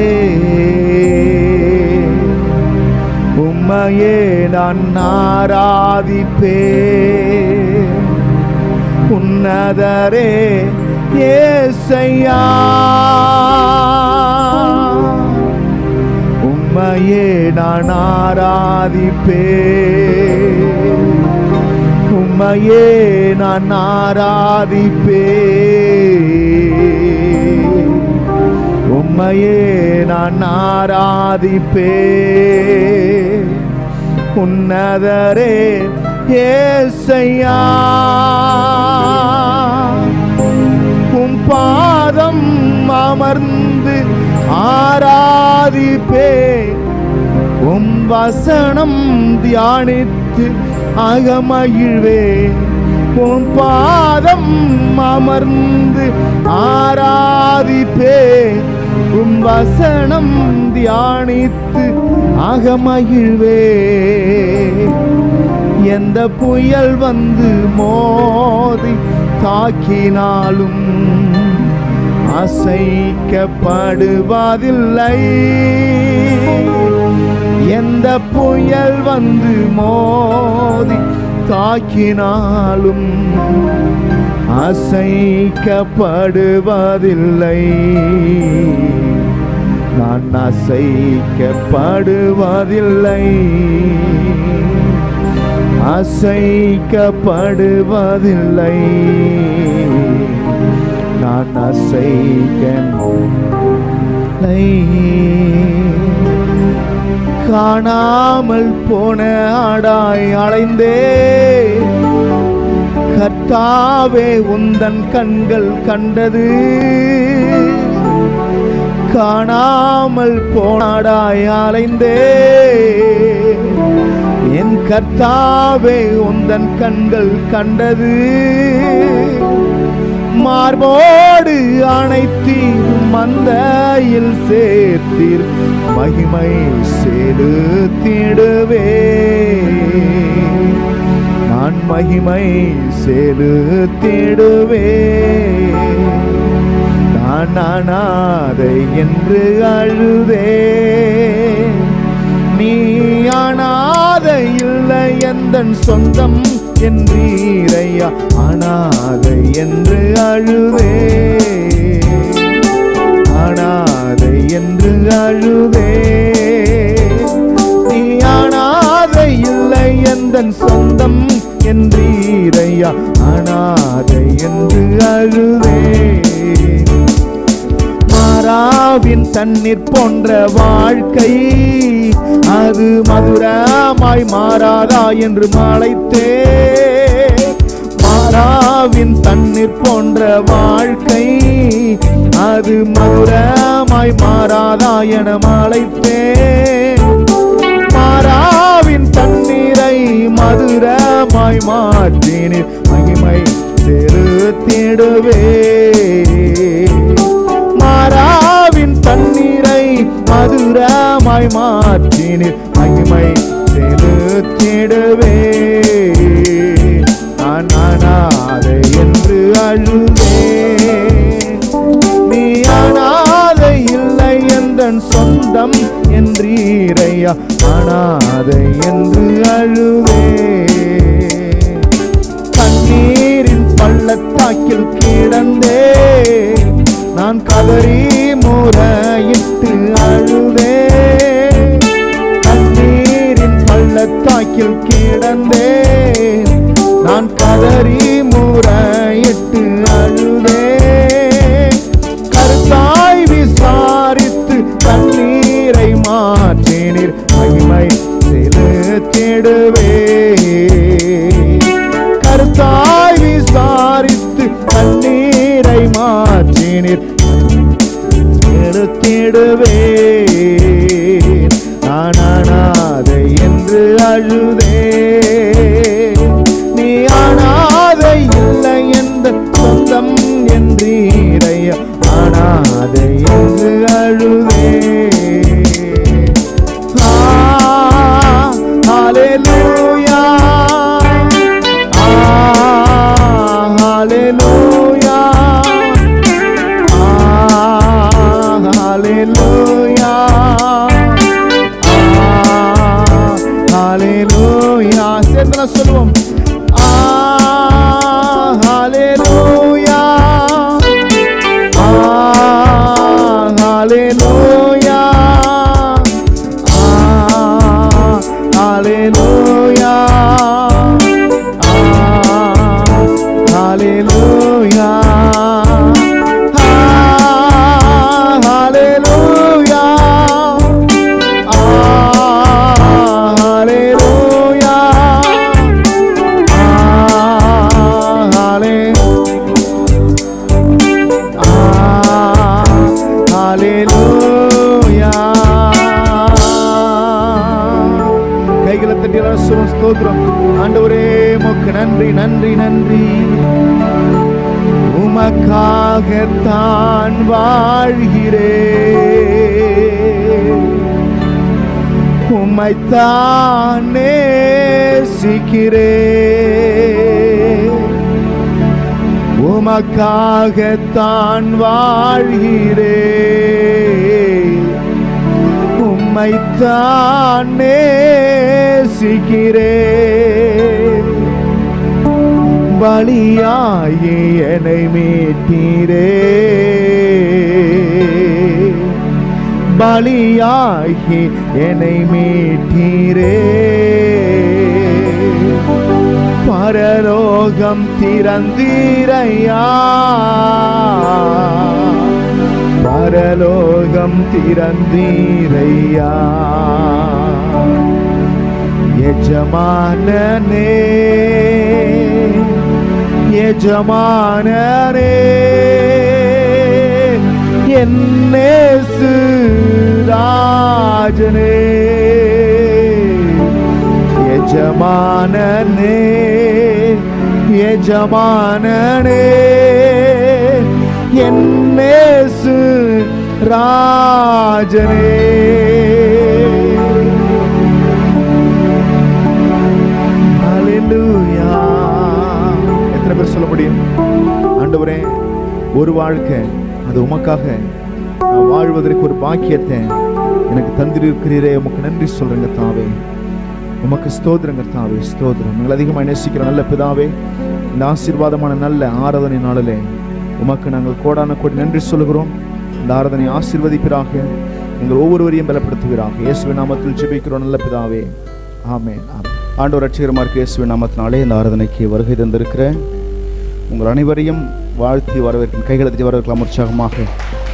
உம்மையே நான் ஆராதிப்பே உன்னதரே ஏசையா உம்மையே நான் ஆராதிப்பே உம்மையே நான் ஆராதிப்பே உம்மையே நான் ஆராதிப்பே உன்னதரே ஏசையா உம் பாதம் அமர்ந்து ஆராதிப்பே உம் வசனம் தியானித்து அகமகிழ்வே உன் பாதம் அமர்ந்து ஆராதிப்பே உம் வசனம் தியானித்து அகமகிழ்வே எந்த புயல் வந்து மோதி தாக்கினாலும் அசைக்கப்படுவதில்லை எந்த புயல் வந்து மோதி தாக்கினாலும் அசைக்கப்படுவதில்லை நான் அசைக்கப்படுவதில்லை அசைக்கப்படுவதில்லை நான் அசைக்கவில்லை காணாமல் போன ஆடாய் அலைந்தே கர்த்தாவே உந்தன் கண்கள் கண்டது காணாமல் போனாடாய் அலைந்தே என் கர்த்தாவே உந்தன் கண்கள் கண்டது மார்போடு அணைத்தீர் மந்தையில் சேர்த்தீர் மகிமை செலுத்திடுவே நான் மகிமை செலுத்திடுவே நான் அனாதை என்று அழுதே நீ அனாதை இல்லை எந்தன் சொந்தம் என்றீரையா அனாதை என்று அழுதே அனாதை என்று அழுதே நீ அனாதை இல்லை எந்தன் சொந்தம் என்றீரையா அனாதை என்று அழுதே மாறாவின் தண்ணீர் போன்ற வாழ்க்கை அது மதுரமாய் மாறாதா என்று மாளைத்தே மாறாவின் தண்ணீர் போன்ற வாழ்க்கை அது மதுரமாய் மாறாதா என மாளைத்தே மாறாவின் தண்ணீரை மதுரமாய் மாற்றினீர் மகிமை செலுத்திடுவே மாறாவின் தண்ணீரை மதுரமாய் துக்கமாய் மாற்றினீர் மகிமை செலுத்திடுவே நான் அனாதை என்று அழுவே நீ அனாதை இல்லை எந்தன் சொந்தம் என்றீரையா அனாதை என்று அழுவே கண்ணீரின் பள்ளத்தாக்கில் கிடந்தே நான் கதறி முறையிட்டு அழுதே கண்ணீரின் பள்ளத்தாக்கில் கிடந்தே நான் கதறி முறையிட்டு அழுதே கருத்தாய் விசாரித்து கண்ணீரை மாற்றினீர் மகிமை செலுத்திடுவே கருத்தாய் விசாரித்து கண்ணீரை மாற்றினீர் செலுத்திடுவே நான் அனாதை என்று அழுதே நீ அனாதை இல்லை எந்த சொந்தம் என்றீரைய அனாதை என்று அழுதே ஆ, ஹalleluya. ஆ, ஹalleluya. Hallelujah. Hallelujah. சேர்ந்து நான் சொல்லுவோம் ஆ, Hallelujah. ஆ, Hallelujah. ஆ, Hallelujah. ஆ, Hallelujah. Ah, hallelujah. Ah, hallelujah. Ah, halle- Ah, hallelujah. கைகளை தட்டி எல்லாரும் சொல்லுவோம், ஸ்தோத்திரம் ஆண்டவரே உமக்கு நன்றி நன்றி நன்றி உமக்காகத்தான் வாழ்கிறேன் உம்மைத்தான் நேசிக்கிறேன் உமக்காகத்தான் வாழ்கிறேன் உம்மைத்தான் நேசிக்கிறேன் பலியாகி என்னை மீட்டீரே பலியாகி என்னை மீட்டீரே பரலோகம் திறந்தீரையா பரலோகம் திறந்தீரையா எஜமானனே எஜமானனே என்னேசு ராஜனே எஜமானனே எஜமானனே என்னேசு ராஜனே Hallelujah. எத்தனை பேர் சொல்ல முடியும் ஆண்டவரே ஒரு வாழ்க்கை அது உமக்காக நான் வாழ்வதற்கு ஒரு பாக்கியத்தை எனக்கு தந்திருக்கிறீரே உமக்கு நன்றி சொல்றேங்க தாவே உமக்கு ஸ்தோத்திரங்க தாவே ஸ்தோத்திரம் எங்களை அதிகமாக நேசிக்கிற நல்ல பிதாவே இந்த ஆசீர்வாதமான நல்ல ஆராதனை நாளிலே உமக்கு நாங்கள் கோடான கோடி நன்றி சொல்லுகிறோம் இந்த ஆராதனை ஆசீர்வதிப்பீராக எங்கள் ஒவ்வொருவரையும் பலப்படுத்துவீராக இயேசுவின் நாமத்தில் ஜெபிக்கிறோம் நல்ல பிதாவே ஆமென் ஆமென் ஆண்டவர் ரட்சகரமாக இயேசுவின் நாமத்தினாலே இந்த ஆராதனைக்கு வருகை தந்திருக்கிற உங்கள் அனைவரையும் வாழ்த்தி வரவேற்கும் கைகளை தட்டி வரவேற்கலாம் உற்சாகமாக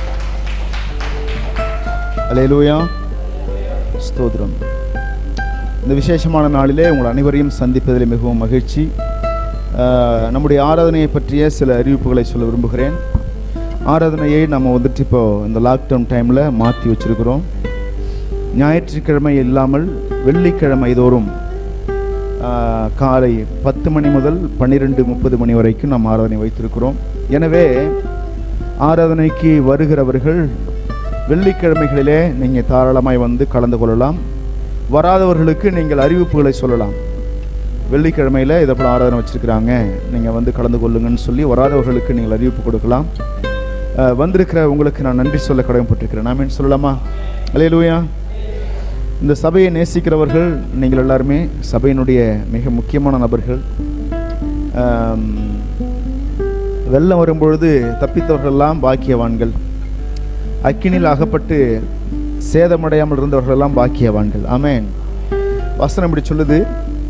அலையலூயா ஸ்தோத்திரம் இந்த விசேஷமான நாளிலே உங்கள் அனைவரையும் சந்திப்பதில் மிகவும் மகிழ்ச்சி ஆஹ், நம்முடைய ஆராதனையை பற்றிய சில அறிவிப்புகளை சொல்ல விரும்புகிறேன் ஆராதனையை நம்ம வந்துட்டு இப்போ இந்த லாக்டவுன் டைமில் மாற்றி வச்சிருக்கிறோம் ஞாயிற்றுக்கிழமை இல்லாமல் வெள்ளிக்கிழமை தோறும் ஆஹ், காலை பத்து மணி முதல் பன்னிரெண்டு முப்பது மணி வரைக்கும் நாம் ஆராதனை வைத்திருக்கிறோம் எனவே ஆராதனைக்கு வருகிறவர்கள் வெள்ளிக்கிழமைகளிலே நீங்கள் தாராளமாய் வந்து கலந்து கொள்ளலாம் வராதவர்களுக்கு நீங்கள் அறிவிப்புகளை சொல்லலாம் வெள்ளிக்கிழமையில் இதை போல் ஆராதனை வச்சுருக்கிறாங்க நீங்கள் வந்து கலந்து கொள்ளுங்கன்னு சொல்லி வராதவர்களுக்கு நீங்கள் அறிவிப்பு கொடுக்கலாம் அஹ், வந்திருக்கிற உங்களுக்கு நான் நன்றி சொல்ல கடமைப்பட்டிருக்கிறேன் நான் என்ன சொல்லலாமா அலையலூயா இந்த சபையை நேசிக்கிறவர்கள் நீங்கள் எல்லாருமே சபையினுடைய மிக முக்கியமான நபர்கள் ஆம், வெள்ளம் வரும்பொழுது தப்பித்தவர்களெல்லாம் பாக்கியவான்கள் அக்கினில் அகப்பட்டு சேதமடையாமல் இருந்தவர்களெல்லாம் பாக்கியவான்கள் ஆமென் வசனம் இப்படி சொல்லுது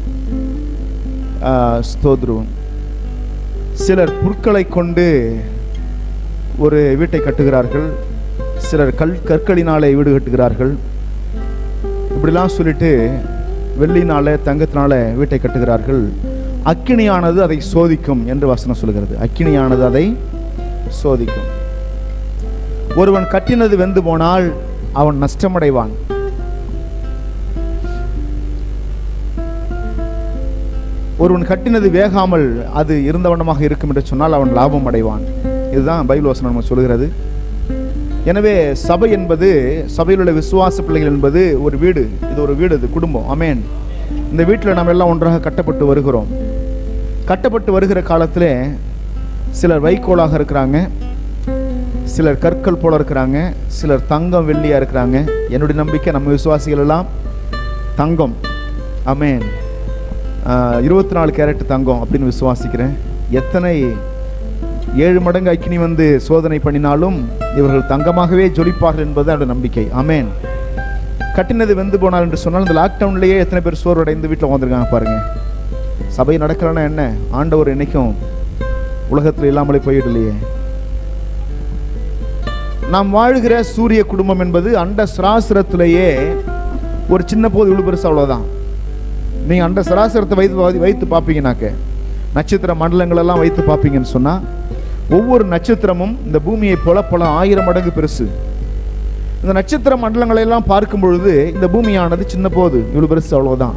ஆ, ஸ்தோத்ரு சிலர் புற்களை கொண்டு ஒரு வீட்டை கட்டுகிறார்கள் சிலர் கல் கற்களினாலே வீடு கட்டுகிறார்கள் இப்படிலாம் சொல்லிட்டு வெள்ளினால தங்கத்தினால வீட்டை கட்டுகிறார்கள் அக்கினியானது அதை சோதிக்கும் என்று வசனம் சொல்கிறது அக்கினியானது அதை சோதிக்கும் ஒருவன் கட்டினது வெந்து போனால் அவன் நஷ்டமடைவான் ஒருவன் கட்டினது வேகாமல் அது இருந்தவண்ணமாக இருக்கும் என்று சொன்னால் அவன் லாபம் அடைவான் இதுதான் பைபிள் வசனம் நம்ம சொல்கிறது எனவே சபை என்பது சபையில் உள்ள விசுவாச பிள்ளைகள் என்பது ஒரு வீடு இது ஒரு வீடு இது குடும்பம் அமேன் இந்த வீட்டில் நம்ம எல்லாம் ஒன்றாக கட்டப்பட்டு வருகிறோம் கட்டப்பட்டு வருகிற காலத்தில் சிலர் வைக்கோலாக இருக்கிறாங்க சிலர் கற்கள் போல இருக்கிறாங்க சிலர் தங்கம் வெள்ளியாக இருக்கிறாங்க என்னுடைய நம்பிக்கை நம்ம விசுவாசிகள் எல்லாம் தங்கம் அமேன் இருபத்தி நாலு கேரட் தங்கம் அப்படின்னு விசுவாசிக்கிறேன் எத்தனை ஏழு மடங்கு அக்கினி வந்து சோதனை பண்ணினாலும் இவர்கள் தங்கமாகவே ஜொலிப்பார்கள் என்பது என்னோட நம்பிக்கை அமேன் கட்டினது வெந்து போனால் என்று சொன்னால் இந்த லாக்டவுன்லேயே எத்தனை பேர் சோர்வடைந்து வீட்டில் உட்காந்துருக்காங்க பாருங்க சபை நடக்கலன்னா என்ன ஆண்டவர் என்னைக்கும் உலகத்தில் இல்லாமலே போயிடலையே நாம் வாழ்கிற சூரிய குடும்பம் என்பது அண்ட சராசரத்திலேயே ஒரு சின்ன போது இவ்வளோ பெருசு அவ்வளோதான் நீங்கள் அண்ட சராசரத்தை வைத்து வைத்து பார்ப்பீங்கனாக்க நட்சத்திர மண்டலங்கள் எல்லாம் வைத்து பார்ப்பீங்கன்னு சொன்னால் ஒவ்வொரு நட்சத்திரமும் இந்த பூமியை போல பல ஆயிரம் மடங்கு பெருசு இந்த நட்சத்திர மண்டலங்களை எல்லாம் பார்க்கும் பொழுது இந்த பூமியானது சின்ன போது இவ்வளவு பெருசு அவ்வளவுதான்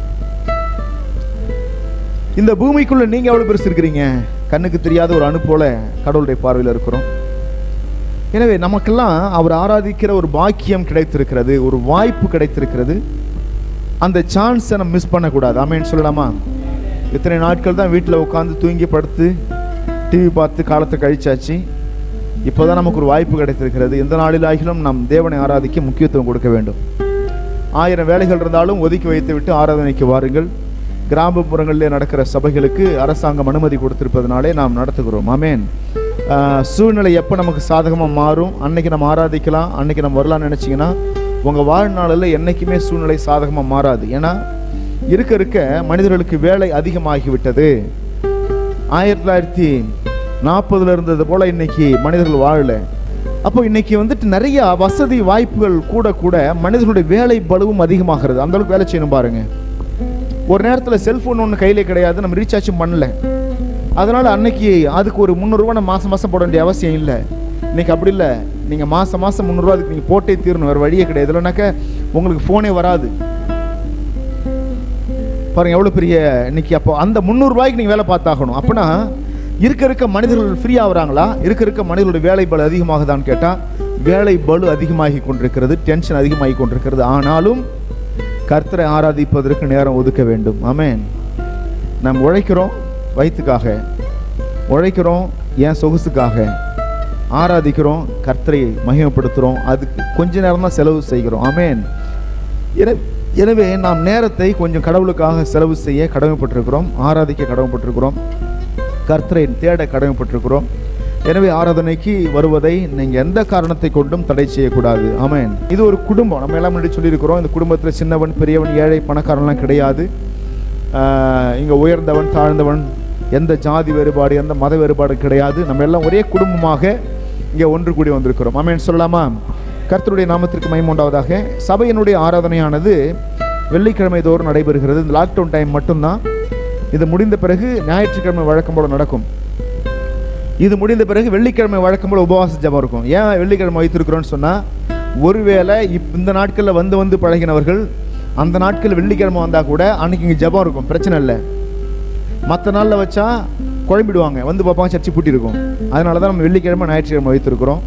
இந்த பூமிக்குள்ள நீங்க எவ்வளவு பெருசு இருக்கிறீங்க கண்ணுக்கு தெரியாத ஒரு அணு போல கடவுளுடைய பார்வையில் இருக்கிறோம் எனவே நமக்கெல்லாம் அவர் ஆராதிக்கிற ஒரு பாக்கியம் கிடைத்திருக்கிறது ஒரு வாய்ப்பு கிடைத்திருக்கிறது அந்த சான்ஸை நம்ம மிஸ் பண்ணக்கூடாது ஆமேன்னு சொல்லலாமா இத்தனை நாட்கள் தான் வீட்டில் உட்காந்து தூங்கி படுத்து டிவி பார்த்து காலத்தை கழிச்சாச்சு இப்போதான் நமக்கு ஒரு வாய்ப்பு கிடைத்திருக்கிறது எந்த நாளிலாகிலும் நாம் தேவனை ஆராதிக்க முக்கியத்துவம் கொடுக்க வேண்டும் ஆயிரம் வேலைகள் இருந்தாலும் ஒதுக்கி வைத்து விட்டு ஆராதனைக்கு வாருங்கள் கிராமப்புறங்களிலே நடக்கிற சபைகளுக்கு அரசாங்கம் அனுமதி கொடுத்திருப்பதனாலே நாம் நடத்துகிறோம் ஆமேன் ஆஹ், சூழ்நிலை எப்போ நமக்கு சாதகமாக மாறும் அன்னைக்கு நம்ம ஆராதிக்கலாம் அன்னைக்கு நம்ம வரலாம்னு நினச்சிங்கன்னா உங்கள் வாழ்நாளில் என்றைக்குமே சூழ்நிலை சாதகமாக மாறாது ஏன்னா இருக்க இருக்க மனிதர்களுக்கு வேலை அதிகமாகிவிட்டது ஆயிரத்தி தொள்ளாயிரத்தி நாற்பதுல இருந்தது போல இன்னைக்கு மனிதர்கள் வாழல அப்போ இன்னைக்கு வந்துட்டு நிறைய வசதி வாய்ப்புகள் கூட கூட மனிதர்களுடைய வேலை பலுவும் அதிகமாகிறது அந்த அளவுக்கு வேலை செய்யணும் பாருங்க ஒரு நேரத்தில் செல்போன் ஒன்று கையிலே கிடையாது நம்ம ரீசார்ஜும் பண்ணல அதனால அன்னைக்கு அதுக்கு ஒரு முந்நூறுரூவா நம்ம மாதம் மாதம் போட வேண்டிய அவசியம் இல்லை இன்னைக்கு அப்படி இல்லை நீங்கள் மாதம் மாதம் முந்நூறுரூவா அதுக்கு நீங்கள் போட்டே தீரணும் வேறு வழியே கிடையாது இல்லைனாக்க உங்களுக்கு ஃபோனே வராது பாருங்க எவ்வளோ பெரிய இன்னைக்கு அப்போ அந்த முந்நூறுரூவாய்க்கு நீங்கள் வேலை பார்த்தாகணும் அப்படின்னா இருக்க இருக்க மனிதர்கள் ஃப்ரீ ஆகுறாங்களா இருக்க இருக்க மனிதர்களுடைய வேலை பலு அதிகமாகுதான்னு கேட்டால் வேலை பலு அதிகமாகி கொண்டிருக்கிறது டென்ஷன் அதிகமாகி கொண்டிருக்கிறது ஆனாலும் கர்த்தரை ஆராதிப்பதற்கு நேரம் ஒதுக்க வேண்டும் ஆமென் நாம் உழைக்கிறோம் வயிற்றுக்காக உழைக்கிறோம் ஏன் சொகுசுக்காக ஆராதிக்கிறோம் கர்த்தரை மகிமைப்படுத்துகிறோம் அதுக்கு கொஞ்ச நேரம் தான் செலவு செய்கிறோம் ஆமென் என- எனவே நாம் நேரத்தை கொஞ்சம் கடவுளுக்காக செலவு செய்ய கடமைப்பட்டிருக்கிறோம் ஆராதிக்க கடமைப்பட்டிருக்கிறோம் கர்த்தரை தேட கடமைப்பட்டிருக்கிறோம் எனவே ஆராதனைக்கு வருவதை நீங்கள் எந்த காரணத்தை கொண்டும் தடை செய்யக்கூடாது ஆமென் இது ஒரு குடும்பம் நம்ம எல்லாம் முன்னாடி சொல்லியிருக்கிறோம் இந்த குடும்பத்தில் சின்னவன் பெரியவன் ஏழை பணக்காரன்லாம் கிடையாது இங்கே உயர்ந்தவன் தாழ்ந்தவன் எந்த ஜாதி வேறுபாடு எந்த மத வேறுபாடு கிடையாது நம்ம எல்லாம் ஒரே குடும்பமாக இங்கே ஒன்று கூடி வந்திருக்கிறோம் ஆமென் சொல்லலாமா கர்த்தருடைய நாமத்திற்கு மைமூண்டாவதாக சபையினுடைய ஆராதனையானது வெள்ளிக்கிழமை தோறும் நடைபெறுகிறது இந்த லாக்டவுன் டைம் மட்டும்தான் இது முடிந்த பிறகு ஞாயிற்றுக்கிழமை வழக்கம் போல நடக்கும் இது முடிந்த பிறகு வெள்ளிக்கிழமை வழக்கம் போல உபவாச ஜெபம் இருக்கும் ஏன் வெள்ளிக்கிழமை வைத்திருக்கிறோம்னு சொன்னால் ஒருவேளை இப் இந்த நாட்களில் வந்து வந்து பழகினவர்கள் அந்த நாட்கள் வெள்ளிக்கிழமை வந்தால் கூட அன்னைக்கு இங்கே ஜெபம் இருக்கும் பிரச்சனை இல்லை மற்ற நாளில் வச்சா குழம்பிடுவாங்க வந்து பார்ப்பாங்க சர்ச்சை பூட்டி இருக்கும் அதனால தான் நம்ம வெள்ளிக்கிழமை ஞாயிற்றுக்கிழமை வைத்திருக்கிறோம்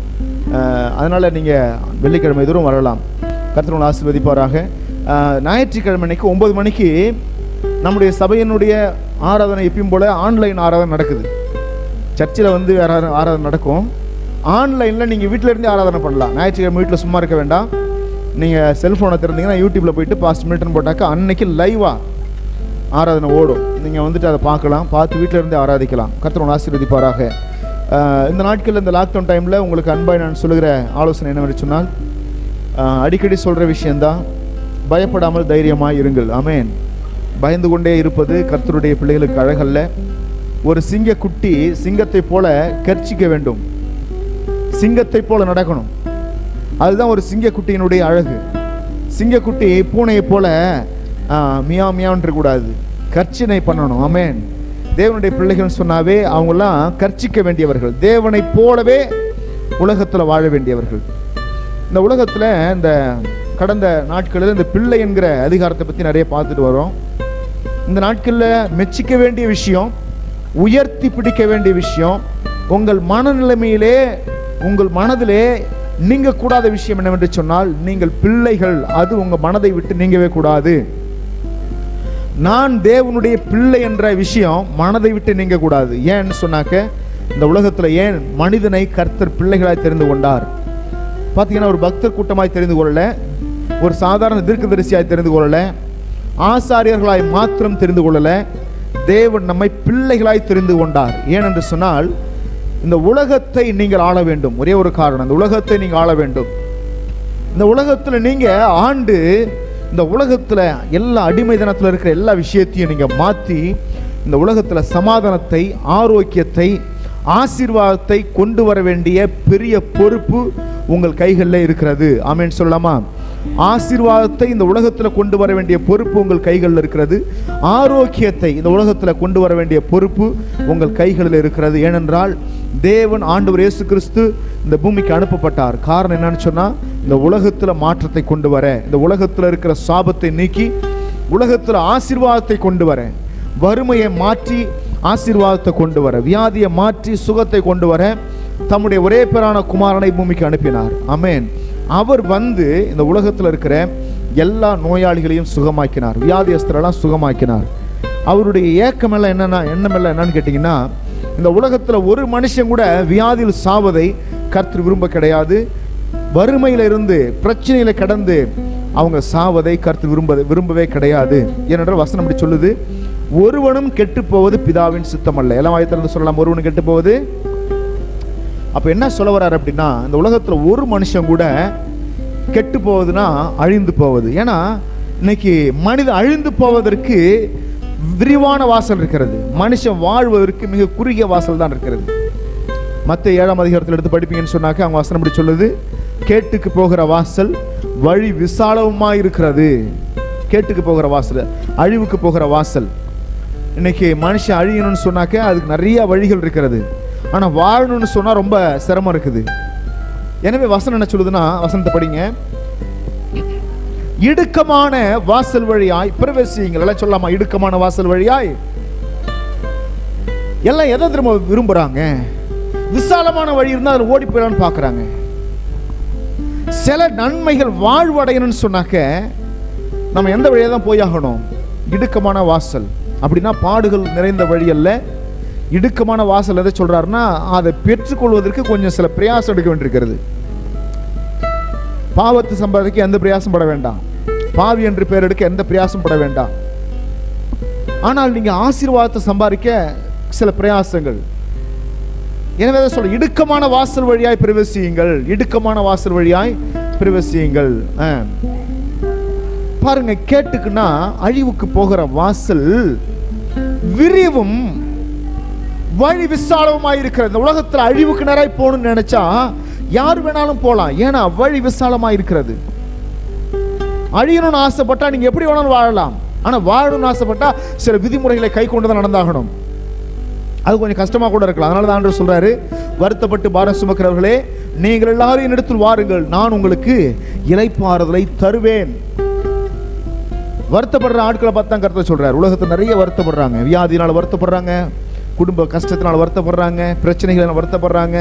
அஹ், அதனால நீங்க வெள்ளிக்கிழமை தூரம் வரலாம் கர்த்தர் உங்களை ஆசீர்வதிப்பாராக அஹ், ஞாயிற்றுக்கிழமை அன்னைக்கு ஒன்பது மணிக்கு நம்முடைய சபையினுடைய ஆராதனை எப்பயும் போல ஆன்லைன் ஆராதனை நடக்குது சர்ச்சில் வந்து ஆராதனை ஆராதனை நடக்கும் ஆன்லைனில் நீங்கள் வீட்டில் இருந்தே ஆராதனை பண்ணலாம் ஞாயிற்றுக்கிழமை வீட்டில் சும்மா இருக்க வேண்டாம் நீங்கள் செல்ஃபோனை திறந்தீங்கன்னா யூடியூப்பில் போயிட்டு பாஸ்ட் மில்டன் போட்டாக்கா அன்னைக்கு லைவாக ஆராதனை ஓடும் நீங்கள் வந்துட்டு அதை பார்க்கலாம் பார்த்து வீட்டில் இருந்தே ஆராதிக்கலாம் கர்த்தர் ஆசீர்வதிப்பாராக அஹ் இந்த நாட்களில் இந்த லாக்டவுன் டைமில் உங்களுக்கு அன்பாய் நான் சொல்லுகிற ஆலோசனை என்னவென்று சொன்னால் அஹ் அடிக்கடி சொல்கிற விஷயந்தான் பயப்படாமல் தைரியமாக இருங்கள் ஆமென் பயந்து கொண்டே இருப்பது கர்த்தருடைய பிள்ளைகளுக்கு அழகல்ல ஒரு சிங்கக்குட்டி சிங்கத்தை போல கர்ச்சிக்க வேண்டும் சிங்கத்தை போல நடக்கணும் அதுதான் ஒரு சிங்கக்குட்டியினுடைய அழகு சிங்கக்குட்டி பூனையை போல ஆ, மியா மியான்னு கூடாது கர்ச்சனை பண்ணணும் ஆமென் தேவனுடைய பிள்ளைகள் சொன்னாவே அவங்கெல்லாம் கர்ச்சிக்க வேண்டியவர்கள் தேவனை போலவே உலகத்தில் வாழ வேண்டியவர்கள் இந்த உலகத்தில் இந்த கடந்த நாட்களில் இந்த பிள்ளை என்கிற அதிகாரத்தை பற்றி நிறைய பார்த்துட்டு வரோம் இந்த நாட்களில் மெச்சிக்க வேண்டிய விஷயம் உயர்த்தி பிடிக்க வேண்டிய விஷயம் உங்கள் மனநிலைமையிலே உங்கள் மனதிலே நீங்க கூடாத விஷயம் என்னவென்று சொன்னால் நீங்கள் பிள்ளைகள் அது உங்க மனதை விட்டு நீங்கவே கூடாது நான் தேவனுடைய பிள்ளை என்ற விஷயம் மனதை விட்டு நீங்க கூடாது ஏன்னு சொன்னாக்க இந்த உலகத்துல ஏன் மனிதனை கர்த்தர் பிள்ளைகளாய் தெரிந்து கொண்டார் பார்த்தீங்கன்னா ஒரு பக்தர் கூட்டமாய் தெரிந்து கொள்ளல ஒரு சாதாரண தீர்க்கதரிசியாய் தெரிந்து கொள்ளல ஆசாரியர்களாய் மாத்திரம் தெரிந்து கொள்ளல தேவன் நம்மை பிள்ளைகளாய் தெரிந்து கொண்டார் ஏனென்று சொன்னால் இந்த உலகத்தை நீங்கள் ஆள வேண்டும் ஒரே ஒரு காரணம் இந்த உலகத்தை நீங்கள் ஆள வேண்டும் இந்த உலகத்தில் நீங்க ஆண்டு இந்த உலகத்துல எல்லா அடிமைதனத்தில் இருக்கிற எல்லா விஷயத்தையும் நீங்க மாத்தி இந்த உலகத்துல சமாதானத்தை ஆரோக்கியத்தை ஆசீர்வாதத்தை கொண்டு வர வேண்டிய பெரிய பொறுப்பு உங்கள் கைகளில் இருக்கிறது ஆமென் சொல்லலாமா ஆசீர்வாதத்தை இந்த உலகத்தில் கொண்டு வர வேண்டிய பொறுப்பு உங்கள் கைகளில் இருக்கிறது ஆரோக்கியத்தை இந்த உலகத்தில் கொண்டு வர வேண்டிய பொறுப்பு உங்கள் கைகளில் இருக்கிறது ஏனென்றால் தேவன் ஆண்டவர் இயேசு கிறிஸ்து இந்த பூமிக்கு அனுப்பப்பட்டார் காரணம் என்னன்னு சொன்னா இந்த உலகத்துல மாற்றத்தை கொண்டு வர இந்த உலகத்துல இருக்கிற சாபத்தை நீக்கி உலகத்துல ஆசீர்வாதத்தை கொண்டு வர வறுமையை மாற்றி ஆசீர்வாதத்தை கொண்டு வர வியாதியை மாற்றி சுகத்தை கொண்டு வர தம்முடைய ஒரே பேரான குமாரனை பூமிக்கு அனுப்பினார் ஆமென் அவர் வந்து இந்த உலகத்துல இருக்கிற எல்லா நோயாளிகளையும் சுகமாக்கினார் வியாதியஸ்தரெல்லாம் சுகமாக்கினார் அவருடைய ஏக்கம் எல்லாம் என்னன்னா எண்ணம் எல்லாம் என்னன்னு கேட்டிங்கன்னா இந்த உலகத்தில் ஒரு மனுஷன் கூட வியாதியில் சாவதை கர்த்தர் விரும்ப கிடையாது வறுமையில இருந்து பிரச்சனையில கடந்து அவங்க சாவதை கர்த்தர் விரும்ப விரும்பவே கிடையாது ஏனென்றால் வசனம் அப்படி சொல்லுது ஒருவனும் கெட்டு போவது பிதாவின் சித்தம் அல்ல எல்லாம் வாயத்திலிருந்து சொல்லலாம் ஒருவனும் கெட்டு போவது அப்ப என்ன சொல்ல வர்றாரு அப்படின்னா இந்த உலகத்துல ஒரு மனுஷன் கூட கெட்டு போவதுன்னா அழிந்து போவது ஏன்னா இன்னைக்கு மனிதன் அழிந்து போவதற்கு விரிவான வாசல் இருக்கிறது மனுஷன் வாழ்வதற்கு மிக குறுகிய வாசல் தான் இருக்கிறது மத்த ஏழாம் அதிகாரத்தில் எடுத்து படிப்பீங்கன்னு சொன்னாக்க அவங்க வசனம் இப்படி சொல்லுது கேட்டுக்கு போகிற வாசல் வழி விசாலமா இருக்கிறது கேட்டுக்கு போகிற வாசல் அழிவுக்கு போகிற வாசல் இன்னைக்கு மனுஷன் அழியணும்னு சொன்னாக்க அதுக்கு நிறைய வழிகள் இருக்கிறது ஆனா வாழணும்னு சொன்னா ரொம்ப சிரமம் இருக்குது எனவே வசனம் என்ன சொல்லுதுன்னா வசனத்தை படிங்க இடுக்கமான வாசல் வழியாய் பிரவேசியுங்கள் எல்லாம் சொல்லாமா இடுக்கமான வாசல் வழியாய் எல்லாம் எதை திரும்ப விரும்புறாங்க விசாலமான வழி இருந்தா அதில் ஓடி போயிடலான்னு பார்க்கறாங்க சில நன்மைகள் வாழ்வடையணும்னு சொன்னாக்க நம்ம எந்த வழியாக தான் போயாகணும் இடுக்கமான வாசல் அப்படின்னா பாடுகள் நிறைந்த வழி அல்ல இடுக்கமான வாசல் எதை சொல்றாருன்னா அதை பெற்றுக்கொள்வதற்கு கொஞ்சம் சில பிரயாசம் எடுக்க வேண்டியிருக்கிறது பாவத்தை சம்பாதிக்க எந்த பிரயாசம் பட வேண்டாம் பாவி என்று பெயர் எடுக்க எந்த பிரயாசம் பட வேண்டாம் ஆனால் நீங்க ஆசீர்வாதத்தை சம்பாதிக்க சில பிரயாசங்கள் எனவே அதை சொல்ல இடுக்கமான வாசல் வழியாய் பிரவேசியுங்கள் இடுக்கமான வாசல் வழியாய் பிரவேசியுங்கள் ஆ. பாருங்க கேட்டுக்குன்னா அழிவுக்கு போகிற வாசல் விரிவும் வழி விசாலமாய் இருக்கிற இந்த உலகத்துல அழிவுக்கு நேராய் போகணும்னு நினைச்சா யார் வேணாலும் போலாம் ஏன்னா வழி விசாலமாய் இருக்கிறது அழியணும்னு ஆசைப்பட்டா நீங்க எப்படி வேணாலும் வாழலாம் ஆனா வாழணும்னு ஆசைப்பட்டா சில விதிமுறைகளை கை கொண்டு தான் நடந்தாகணும் அது கொஞ்சம் கஷ்டமா கூட இருக்கலாம் அதனால தான் ஆண்டவர் சொல்றாரு வருத்தப்பட்டு பாரம் சுமக்கிறவர்களே நீங்கள் எல்லாரும் என்னிடத்தில் வாருங்கள் நான் உங்களுக்கு இலைப்பாறுதலை தருவேன் வருத்தப்படுற ஆட்களை பார்த்து தான் கருத்தை சொல்றாரு உலகத்தில் நிறைய வருத்தப்படுறாங்க வியாதினால வருத்தப்படுறாங்க குடும்ப கஷ்டத்தினால வருத்தப்படுறாங்க பிரச்சனைகளால் வருத்தப்படுறாங்க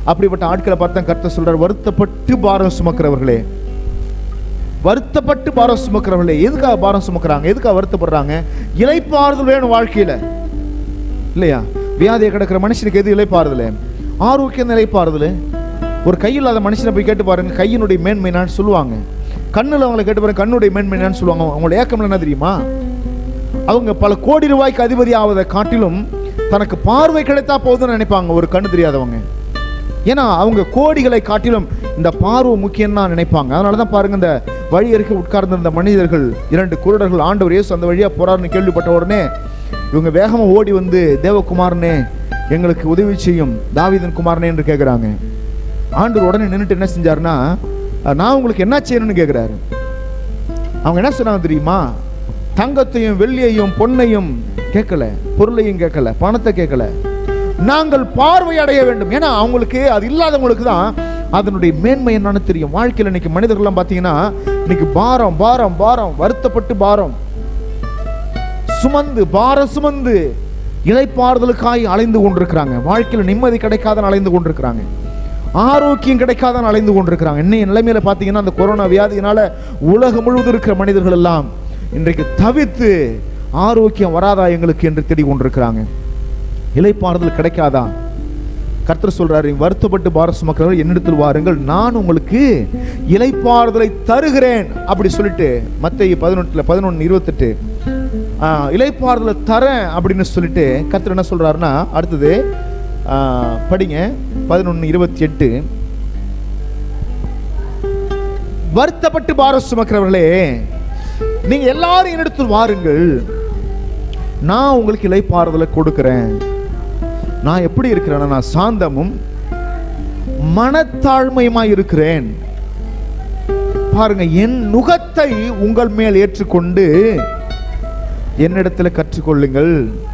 அப்படிப்பட்ட ஆட்களை பார்த்தா கர்த்தர் சொல்றார் வருத்தப்பட்டு பாரம் சுமக்கிறவர்களே வருத்தப்பட்டு பாரம் சுமக்கிறவர்களே எதுக்காக பாரம் சுமக்கிறாங்க எதுக்காக வருத்தப்படுறாங்க இலைப்பாறுதல் வேணும் வாழ்க்கையில இல்லையா வியாதியை கிடக்கிற மனுஷனுக்கு எது இலைப்பாறுதல் ஆரோக்கியம் இலைப்பாறுதல் ஒரு கையில்லாத மனுஷனை போய் கேட்டு பாருங்க கையினுடைய மேன்மை நான் சொல்லுவாங்க கண்ணுல அவங்களை கேட்டு பாருங்க கண்ணுடைய மேன்மை நான் சொல்லுவாங்க அவங்களோட ஏக்கம் என்ன தெரியுமா அவங்க பல கோடி ரூபாய்க்கு அதிபதி ஆவதை காட்டிலும் தனக்கு பார்வை கிடைத்தா போதும்னு நினைப்பாங்க ஒரு கண்ணு தெரியாதவங்க ஏன்னா அவங்க கோடிகளை காட்டிலும் இந்த பார்வை முக்கியம் தான் நினைப்பாங்க அதனால தான் பாருங்க இந்த வழி அருகே உட்கார்ந்திருந்த மனிதர்கள் இரண்டு குருடர்கள் ஆண்டவர் இயேசு அந்த வழியா போறாருன்னு கேள்விப்பட்ட உடனே இவங்க வேகமா ஓடி வந்து தேவகுமாரனே எங்களுக்கு உதவி செய்யும் தாவீதன் குமாரனே என்று கேட்குறாங்க ஆண்டவர் உடனே நின்றுட்டு என்ன செஞ்சாருன்னா நான் உங்களுக்கு என்ன செய்யணும்னு கேட்குறாரு அவங்க என்ன சொன்னாங்க தெரியுமா தங்கத்தையும் வெள்ளியையும் பொன்னையும் கேட்கல பொருளையும் கேட்கல பணத்தை கேட்கல நாங்கள் பார்வை அடைய வேண்டும் ஏன்னா அவங்களுக்கு அது இல்லாதவங்களுக்கு தான் அதனுடைய மேன்மை என்னன்னு தெரியும் வாழ்க்கையில் இன்னைக்கு மனிதர்கள்லாம் பார்த்தீங்கன்னா இன்னைக்கு பாரம் பாரம் பாரம் வருத்தப்பட்டு பாரம் சுமந்து பாரம் சுமந்து இளைப்பாறுதலுக்காய் அலைந்து கொண்டிருக்கிறாங்க வாழ்க்கையில் நிம்மதி கிடைக்காத அலைந்து கொண்டிருக்கிறாங்க ஆரோக்கியம் கிடைக்காத அலைந்து கொண்டிருக்கிறாங்க இன்னைய நிலைமையில பார்த்தீங்கன்னா அந்த கொரோனா வியாதியினால உலகம் முழுவதும் இருக்கிற மனிதர்கள் எல்லாம் இன்றைக்கு தவித்து ஆரோக்கியம் வராதா எங்களுக்கு என்று தேடி கொண்டிருக்கிறாங்க இலைப்பாறுதல் கிடைக்காதா கர்த்தர் சொல்றாரு வருத்தப்பட்டு பார சுமக்கிறவர் என்னிடத்தில் வாருங்கள் நான் உங்களுக்கு இலைப்பாறுதலை தருகிறேன் அப்படி சொல்லிட்டு மத்திய பதினொன்றுல பதினொன்று இருபத்தெட்டு ஆஹ், இலைப்பாறுதலை தரேன் அப்படின்னு சொல்லிட்டு கர்த்தர் என்ன சொல்றாருன்னா அடுத்தது ஆஹ், படிங்க பதினொன்று இருபத்தி எட்டு வருத்தப்பட்டு பாரம் சுமக்கிறவர்களே நீங்க எல்லாரும் என்னிடத்தில் வாருங்கள் நான் உங்களுக்கு இலைப்பாறுதலை கொடுக்கிறேன் நான் எப்படி இருக்கிறேன்னா நான் சாந்தமும் மனத்தாழ்மையுமாய் இருக்கிறேன் பாருங்க என் நுகத்தை உங்கள் மேல் ஏற்றுக்கொண்டு என்னிடத்தில் கற்றுக்கொள்ளுங்கள்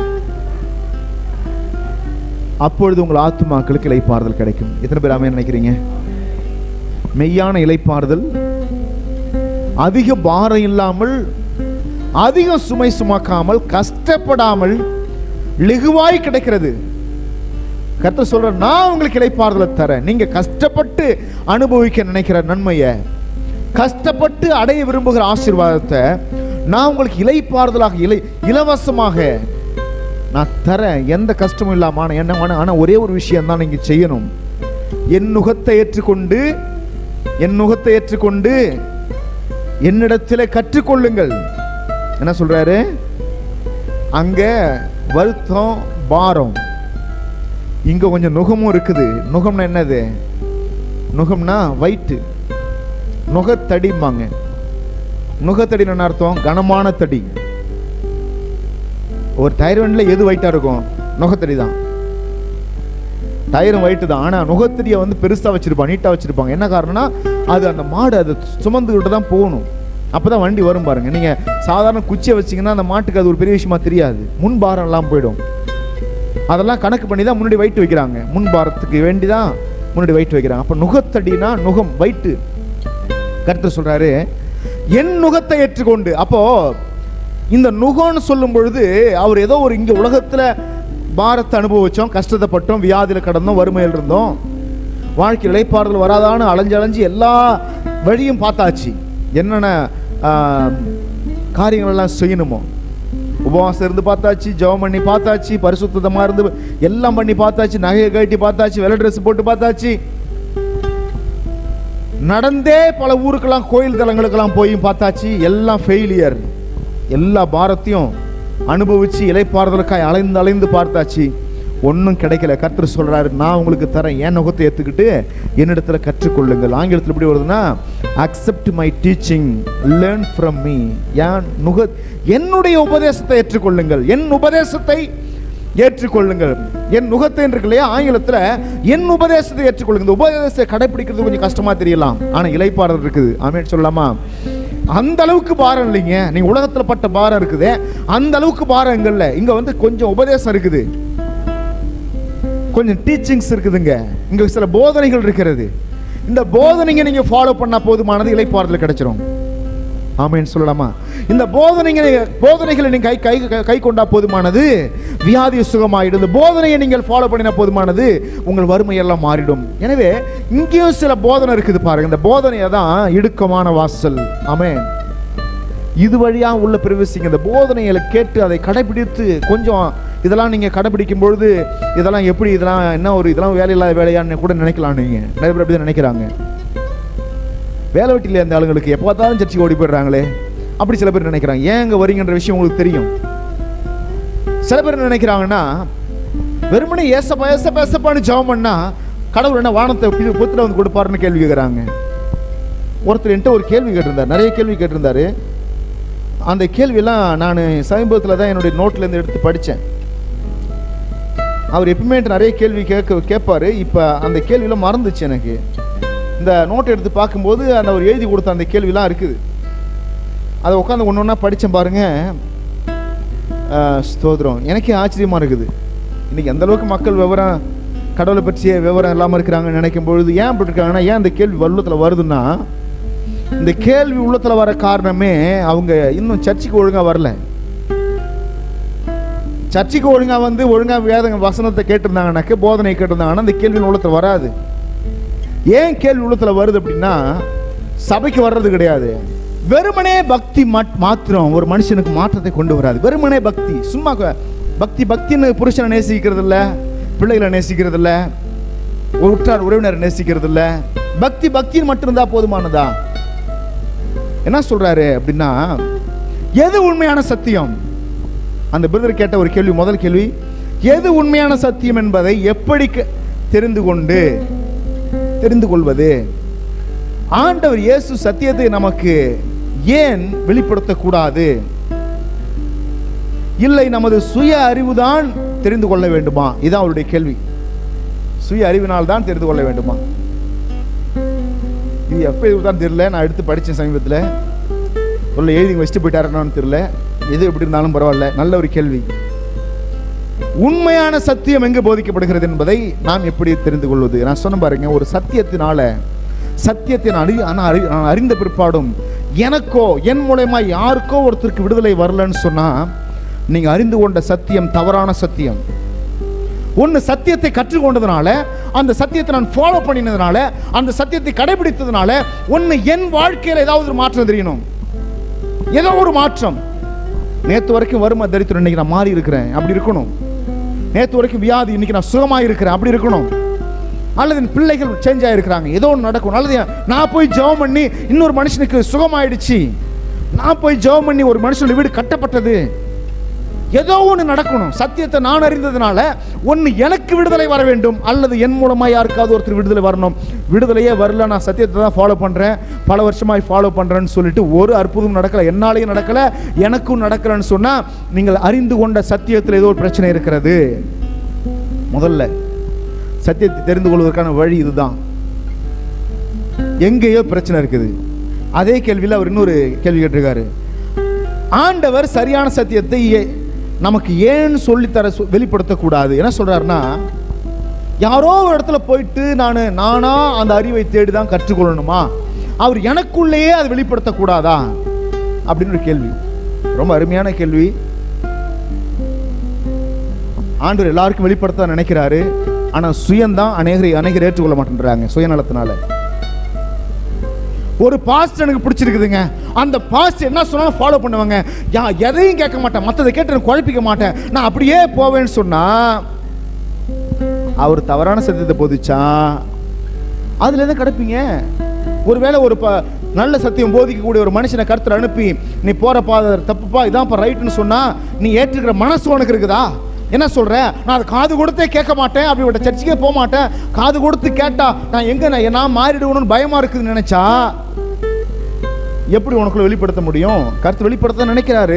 அப்பொழுது உங்கள் ஆத்துமாக்களுக்கு இலைப்பாறுதல் கிடைக்கும் எத்தனை பேர் ஆமென் நினைக்கிறீங்க மெய்யான இலைப்பாறுதல் அதிக பாரம் இல்லாமல் அதிக சுமை சுமக்காமல் கஷ்டப்படாமல் லெகுவாய் கிடைக்கிறது கர்த்தர் சொல்ற நான் உங்களுக்கு இலைப்பாறுதலை தரேன் நீங்க கஷ்டப்பட்டு அனுபவிக்க நினைக்கிற நன்மையை கஷ்டப்பட்டு அடைய விரும்புகிற ஆசீர்வாதத்தை நான் உங்களுக்கு இலைப்பாறுதலாக இலை இலவசமாக நான் தரேன் எந்த கஷ்டமும் இல்லாம ஆனா என்ன ஆனா- ஆனா ஒரே ஒரு விஷயம் தான் நீங்க செய்யணும் என் நுகத்தை ஏற்றுக்கொண்டு என் நுகத்தை ஏற்றுக்கொண்டு என்னிடத்திலே கற்றுக்கொள்ளுங்கள் என்ன சொல்றாரு அங்க வருத்தம் பாரம் இங்க கொஞ்சம் நுகமும் இருக்குது நுகம்னா என்னது நுகம்னா வயிற்று நுகத்தடிம்பாங்க நுகத்தடி என்ன அர்த்தம் கனமான தடி ஒரு டயர் வண்டியில் எது வெயிட்டா இருக்கும் நுகத்தடி தான் டயரும் வெயிட்டு தான் ஆனால் நுகத்தடியை வந்து பெருசாக வச்சிருப்பாங்க நீட்டாக வச்சிருப்பாங்க என்ன காரணம்னா அது அந்த மாடு அதை சுமந்துக்கிட்டு தான் போகணும் அப்போ தான் வண்டி வரும் பாருங்க நீங்கள் சாதாரண குச்சியை வச்சீங்கன்னா அந்த மாட்டுக்கு அது ஒரு பெரிய விஷயமா தெரியாது முன் பாரம் எல்லாம் போயிடும் அதெல்லாம் கணக்கு பண்ணி தான் முன்னாடி வெயிட் வைக்கிறாங்க முன் பாரத்துக்கு வேண்டி தான் முன்னாடி வெயிட் வைக்கிறாங்க அப்போ நுகத்தடினா நுகம் வெயிட்டு கருத்து சொல்றாரு என் நுகத்தை ஏற்றுக்கொண்டு அப்போ இந்த நுகம்னு சொல்லும் பொழுது அவர் ஏதோ ஒரு இங்க உலகத்துல பாரத்தை அனுபவிச்சோம் கஷ்டத்தை பட்டோம் வியாதியில கடந்தோம் வறுமையில் இருந்தோம் வாழ்க்கை இழைப்பாறுதல் வராதான்னு அலைஞ்சு அலைஞ்சு எல்லா வழியும் பார்த்தாச்சு என்னென்ன ஆஹ், காரியங்கள் எல்லாம் செய்யணுமோ உபவாசம் இருந்து பார்த்தாச்சு ஜெபம் பண்ணி பார்த்தாச்சு பரிசுத்தமாக இருந்து எல்லாம் பண்ணி பார்த்தாச்சு நகையை கட்டி பார்த்தாச்சு வெள்ளை ட்ரெஸ் போட்டு பார்த்தாச்சு நடந்தே பல ஊருக்கெல்லாம் கோயில் தலங்களுக்கெல்லாம் போய் பார்த்தாச்சு எல்லாம் ஃபெயிலியர் எல்லா பாரத்தையும் அனுபவிச்சு இலைப்பாறுதலுக்காய் அலைந்து அலைந்து பார்த்தாச்சு ஒன்றும் கிடைக்கல கர்த்தர் சொல்றாரு நான் உங்களுக்கு தரேன் என் நுகத்தை ஏற்றுக்கிட்டு என்னிடத்துல கற்றுக்கொள்ளுங்கள் ஆங்கிலத்தில் எப்படி வருதுன்னா accept my teaching learn from me என் நுக என்னுடைய உபதேசத்தை ஏற்றுக்கொள்ளுங்கள் என் உபதேசத்தை ஏற்றுக்கொள்ளுங்கள் என் நுகத்தை இருக்கு இல்லையா ஆங்கிலத்துல என் உபதேசத்தை ஏற்றுக்கொள்ளுங்க இந்த உபதேசத்தை கடைபிடிக்கிறது கொஞ்சம் கஷ்டமா தெரியலாம் ஆனா இலைப்பாடல் இருக்குது ஆமேன் சொல்லலாமா அந்த அளவுக்கு பாரம் இல்லைங்க நீங்க உலகத்துல பட்ட பாரம் இருக்குது அந்த அளவுக்கு பாரம் இங்க இல்ல இங்க வந்து கொஞ்சம் உபதேசம் இருக்குது கொஞ்சம் டீச்சிங்ஸ் இருக்குதுங்க இங்க சில போதனைகள் இருக்கிறது இந்த போதனைங்க நீங்க ஃபாலோ பண்ணா போதுமானது இலைப்பாறுதல் கிடைச்சிரும் ஆமென் சொல்லலாமா இந்த போதனைகளை போதனைகளை நீங்க கை கை கை- கை கொண்டா போதுமானது வியாதி சுகமாயிடும் இந்த போதனையை நீங்கள் ஃபாலோ பண்ணினா போதுமானது உங்கள் வறுமை எல்லாம் மாறிடும் எனவே இங்கேயும் சில போதனை இருக்குது பாருங்க இந்த போதனையை தான் இடுக்கமான வாசல் ஆமென் இது வழியா உள்ள பிரவேசிங்க இந்த போதனைகளை கேட்டு அதை கடைபிடித்து கொஞ்சம் இதெல்லாம் நீங்க கடைபிடிக்கும் பொழுது இதெல்லாம் எப்படி இதெல்லாம் என்ன ஒரு இதெல்லாம் வேலையில்லாத வேலையான்னு கூட நினைக்கலாம் நீங்க நிறைய பேர் அப்படி தான் நினைக்கிறாங்க வேலை வெட்டியில் இருந்த ஆளுங்களுக்கு எப்போ பார்த்தாலும் சர்ச்சைக்கு ஓடி போயிடுறாங்களே அப்படி சில பேர் நினைக்கிறாங்க ஏன் இங்க வரீங்கன்ற விஷயம் உங்களுக்கு தெரியும் சில பேர் என்ன நினைக்கிறாங்கன்னா வெறுமனே ஏசப்பா ஏசப்பா ஏசப்பான்னு ஜெபம் பண்ணா கடவுள் என்ன வானத்தை பி- புத்துல வந்து கொடுப்பாருன்னு கேள்வி கேட்குறாங்க ஒருத்தர் என்கிட்ட ஒரு கேள்வி கேட்டிருந்தார் நிறைய கேள்வி கேட்டிருந்தாரு அந்த கேள்வியெல்லாம் நான் சமீபத்தில் தான் என்னுடைய நோட்ல இருந்து எடுத்து படித்தேன் அவர் எப்பவுமே என்கிட்ட நிறைய கேள்வி கேட்க கேட்பாரு இப்போ அந்த கேள்வியெல்லாம் மறந்துச்சு எனக்கு இந்த நோட்டை எடுத்து பார்க்கும்போது அந்த அவர் எழுதி கொடுத்த அந்த கேள்விலாம் இருக்குது அதை உட்காந்து ஒன்று ஒன்றா படித்தேன் பாருங்க ஆஹ், ஸ்தோத்திரம் எனக்கே ஆச்சரியமாக இருக்குது இன்னைக்கு எந்த அளவுக்கு மக்கள் விவரம் கடவுளை பற்றிய விவரம் இல்லாமல் இருக்கிறாங்கன்னு நினைக்கும் பொழுது ஏன் அப்படி இருக்காங்கன்னா ஏன் இந்த கேள்வி உள்ளத்தில் வருதுன்னா இந்த கேள்வி உள்ளத்தில் வர காரணமே அவங்க இன்னும் சர்ச்சுக்கு ஒழுங்காக வரல சர்ச்சுக்கு ஒழுங்கா வந்து ஒழுங்கா வேத வசனத்தை கேட்டிருந்தாங்கனாக்க போதனை கேட்டிருந்தாங்கன்னா அந்த கேள்வி உள்ளத்தில் வராது ஏன் கேள்வி உள்ளத்தில் வருது அப்படின்னா சபைக்கு வர்றது கிடையாது வெறுமனே பக்தி மட்- மாத்திரம் ஒரு மனுஷனுக்கு மாற்றத்தை கொண்டு வராது வெறுமனே பக்தி சும்மா க- பக்தி பக்தின்னு புருஷனை நேசிக்கிறது இல்ல பிள்ளைகளை நேசிக்கிறது இல்ல ஒரு உற்றார் உறவினரை நேசிக்கிறது இல்ல பக்தி பக்தின்னு மட்டும் இருந்தா போதுமானதா என்ன சொல்றாரு அப்படின்னா எது உண்மையான சத்தியம் அந்த பிரதர் கேட்ட ஒரு கேள்வி முதல் கேள்வி எது உண்மையான சத்தியம் என்பதை எப்படி க- தெரிந்து கொண்டு தெரிந்து கொள்வது ஆண்டவர் இயேசு சத்தியத்தை நமக்கு ஏன் வெளிப்படுத்தக்கூடாது இல்லை நமது சுய அறிவுதான் தெரிந்து கொள்ள வேண்டுமா இதான் அவருடைய கேள்வி சுய அறிவினால் தான் தெரிந்து கொள்ள வேண்டுமா இது எப்போ தான் தெரியல நான் எடுத்து படித்தேன் சமீபத்தில் உள்ள எழுதி வச்சுட்டு போயிட்டாருன்னு தெரியல எது எப்படி இருந்தாலும் பரவாயில்ல நல்ல ஒரு கேள்வி உண்மையான சத்தியம் எங்கு போதிக்கப்படுகிறது என்பதை நாம் எப்படி தெரிந்து கொள்வது நான் சொன்ன பாருங்க ஒரு சத்தியத்தினால சத்தியத்தை நான் அறி நான் அறி நான் அறிந்த பிற்பாடும் எனக்கோ என் மூலயமா யாருக்கோ ஒருத்தருக்கு விடுதலை வரலன்னு சொன்னா நீங்க அறிந்து கொண்ட சத்தியம் தவறான சத்தியம் ஒன்று சத்தியத்தை கற்றுக்கொண்டதுனால அந்த சத்தியத்தை நான் ஃபாலோ பண்ணினதுனால அந்த சத்தியத்தை கடைபிடித்ததுனால ஒன்று என் வாழ்க்கையில் ஏதாவது ஒரு மாற்றம் தெரியணும் ஏதோ ஒரு மாற்றம் நேற்று வரைக்கும் வறுமை தரித்திரம் இன்னைக்கு நான் மாறி இருக்கிறேன் அப்படி இருக்கணும் நேற்று வரைக்கும் வியாதி இன்னைக்கு நான் சுகமாக இருக்கிறேன் அப்படி இருக்கணும் அல்லது என் பிள்ளைகள் சேஞ்ச் ஆகிருக்கிறாங்க ஏதோ ஒன்று நடக்கும் அல்லது நான் போய் ஜெபம் பண்ணி இன்னொரு மனுஷனுக்கு சுகமாயிடுச்சு நான் போய் ஜெபம் பண்ணி ஒரு மனுஷனோட வீடு கட்டப்பட்டது ஏதோ ஒன்று நடக்கணும் சத்தியத்தை நான் அறிந்ததுனால ஒன்று எனக்கு விடுதலை வர வேண்டும் அல்லது என் மூலமாக யாருக்காவது ஒருத்தர் விடுதலை வரணும் விடுதலையே வரல நான் சத்தியத்தை தான் ஃபாலோ பண்ணுறேன் பல வருஷமாய் ஃபாலோ பண்ணுறேன்னு சொல்லிட்டு ஒரு அற்புதம் நடக்கலை என்னாலையும் நடக்கலை எனக்கும் நடக்கலைன்னு சொன்னால் நீங்கள் அறிந்து கொண்ட சத்தியத்தில் ஏதோ ஒரு பிரச்சனை இருக்கிறது முதல்ல சத்தியத்தை தெரிந்து கொள்வதற்கான வழி இதுதான் எங்கேயோ பிரச்சனை இருக்குது அதே கேள்வியில் அவர் இன்னொரு கேள்வி கேட்டிருக்காரு ஆண்டவர் சரியான சத்தியத்தை ஏ- நமக்கு ஏன் சொல்லித்தர சொ- வெளிப்படுத்தக்கூடாது என்ன சொல்றாருன்னா யாரோ ஒரு இடத்துல போயிட்டு நான் நானா அந்த அறிவை தேடி தான் கற்றுக்கொள்ளணுமா அவர் எனக்குள்ளேயே அதை வெளிப்படுத்தக்கூடாதா அப்படின்னு ஒரு கேள்வி ரொம்ப அருமையான கேள்வி ஆண்டவர் எல்லாருக்கும் வெளிப்படுத்த நினைக்கிறாரு ஆனா சுயம்தான் அநேகரை அநேகர் ஏற்றுக்கொள்ள மாட்டேன்றாங்க சுயநலத்தினால ஒரு பாஸ்ட் எனக்கு பிடிச்சிருக்குதுங்க அந்த பாஸ்ட் என்ன சொன்னாலும் ஃபாலோ பண்ணுவாங்க யா எதையும் கேட்க மாட்டேன் மற்றதை கேட்டு எனக்கு குழப்பிக்க மாட்டேன் நான் அப்படியே போவேன்னு சொன்னா அவர் தவறான சத்தியத்தை போதிச்சா அதுல தான் கிடப்பீங்க ஒருவேளை ஒரு ப நல்ல சத்தியம் போதிக்கக்கூடிய ஒரு மனுஷனை கருத்தில் அனுப்பி நீ போற பாதை தப்புப்பா இதான்ப்பா ரைட்டுன்னு சொன்னா நீ ஏற்றுக்கிற மனசு உனக்கு இருக்குதா என்ன சொல்ற நான் அதை காது கொடுத்தே கேட்க மாட்டேன் அப்படிப்பட்ட சர்ச்சுக்கே போக மாட்டேன் காது கொடுத்து கேட்டா நான் எங்க நான் நான் மாறிடுவேன்னு பயமா இருக்குதுன்னு நினைச்சா எப்படி உனக்குள்ள வெளிப்படுத்த முடியும் கருத்து வெளிப்படுத்த நினைக்கிறாரு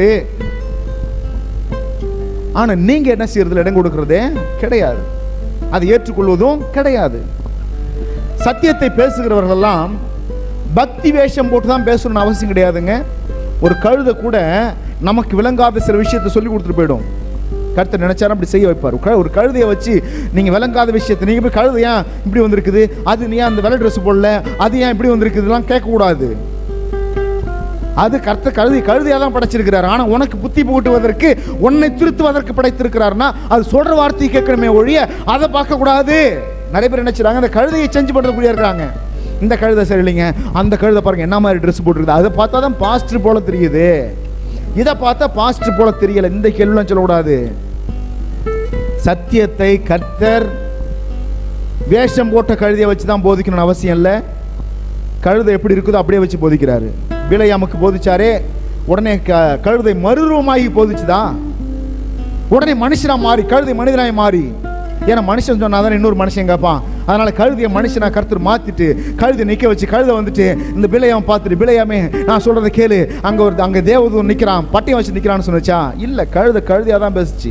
ஆனா நீங்க என்ன செய்யறதுல இடம் கொடுக்கறதே கிடையாது அதை ஏற்றுக்கொள்வதும் கிடையாது சத்தியத்தை பேசுகிறவர்களெல்லாம் பக்தி வேஷம் போட்டு தான் பேசணும்னு அவசியம் கிடையாதுங்க ஒரு கழுதை கூட நமக்கு விளங்காத சில விஷயத்தை சொல்லி கொடுத்துட்டு போயிடும் கருத்தை நினைச்சாலும் அப்படி செய்ய வைப்பார் ஒரு க- ஒரு கழுதையை வச்சு நீங்க விளங்காத விஷயத்தை நீங்க போய் கழுதை ஏன் இப்படி வந்திருக்குது அது நீ ஏன் அந்த வெள்ளை ட்ரெஸ் போடல அது ஏன் இப்படி வந்திருக்குதுலாம் கேட்கக்கூடாது அது கர்த்த கழுதி கழுதியாக தான் படைச்சிருக்கிறார் ஆனால் உனக்கு புத்தி பூட்டுவதற்கு உன்னை திருத்துவதற்கு படைத்திருக்கிறார்னா அது சொல்ற வார்த்தையை கேட்கணுமே ஒழிய அதை பார்க்கக்கூடாது நிறைய பேர் நினைச்சிருக்காங்க அந்த கழுதையை செஞ்சு பண்ணுறதுக்குள்ளே இருக்காங்க இந்த கழுதை சரியில்லைங்க அந்த கழுதை பாருங்க என்ன மாதிரி ட்ரெஸ் போட்டுருக்குது அதை பார்த்தா தான் பாஸ்டர் போல தெரியுது இதை பார்த்தா பாஸ்டர் போல தெரியல இந்த கேள்விலாம் சொல்லக்கூடாது சத்தியத்தை கர்த்தர் வேஷம் போட்ட கழுதையை வச்சு தான் போதிக்கணும்னு அவசியம் இல்லை கழுதை எப்படி இருக்குதோ அப்படியே வச்சு போதிக்கிறாரு விலையாமுக்கு போதிச்சாரே உடனே க கழுதை மறுரூபமாகி போதிச்சுதா உடனே மனுஷனா மாறி கழுதை மனிதனாய் மாறி ஏன்னா மனுஷன் சொன்னாதான் இன்னொரு மனுஷன் கேட்பான் அதனால கழுதையை மனுஷனா கருத்தர் மாத்திட்டு கழுதை நிக்க வச்சு கழுதை வந்துட்டு இந்த பிள்ளையாம பார்த்துட்டு பிள்ளையாமே நான் சொல்றதை கேளு அங்க ஒரு அங்க தேவதூர் நிக்கிறான் பட்டியம் வச்சு நிக்கிறான்னு சொன்னச்சா இல்ல கழுதை கழுதையா தான் பேசுச்சு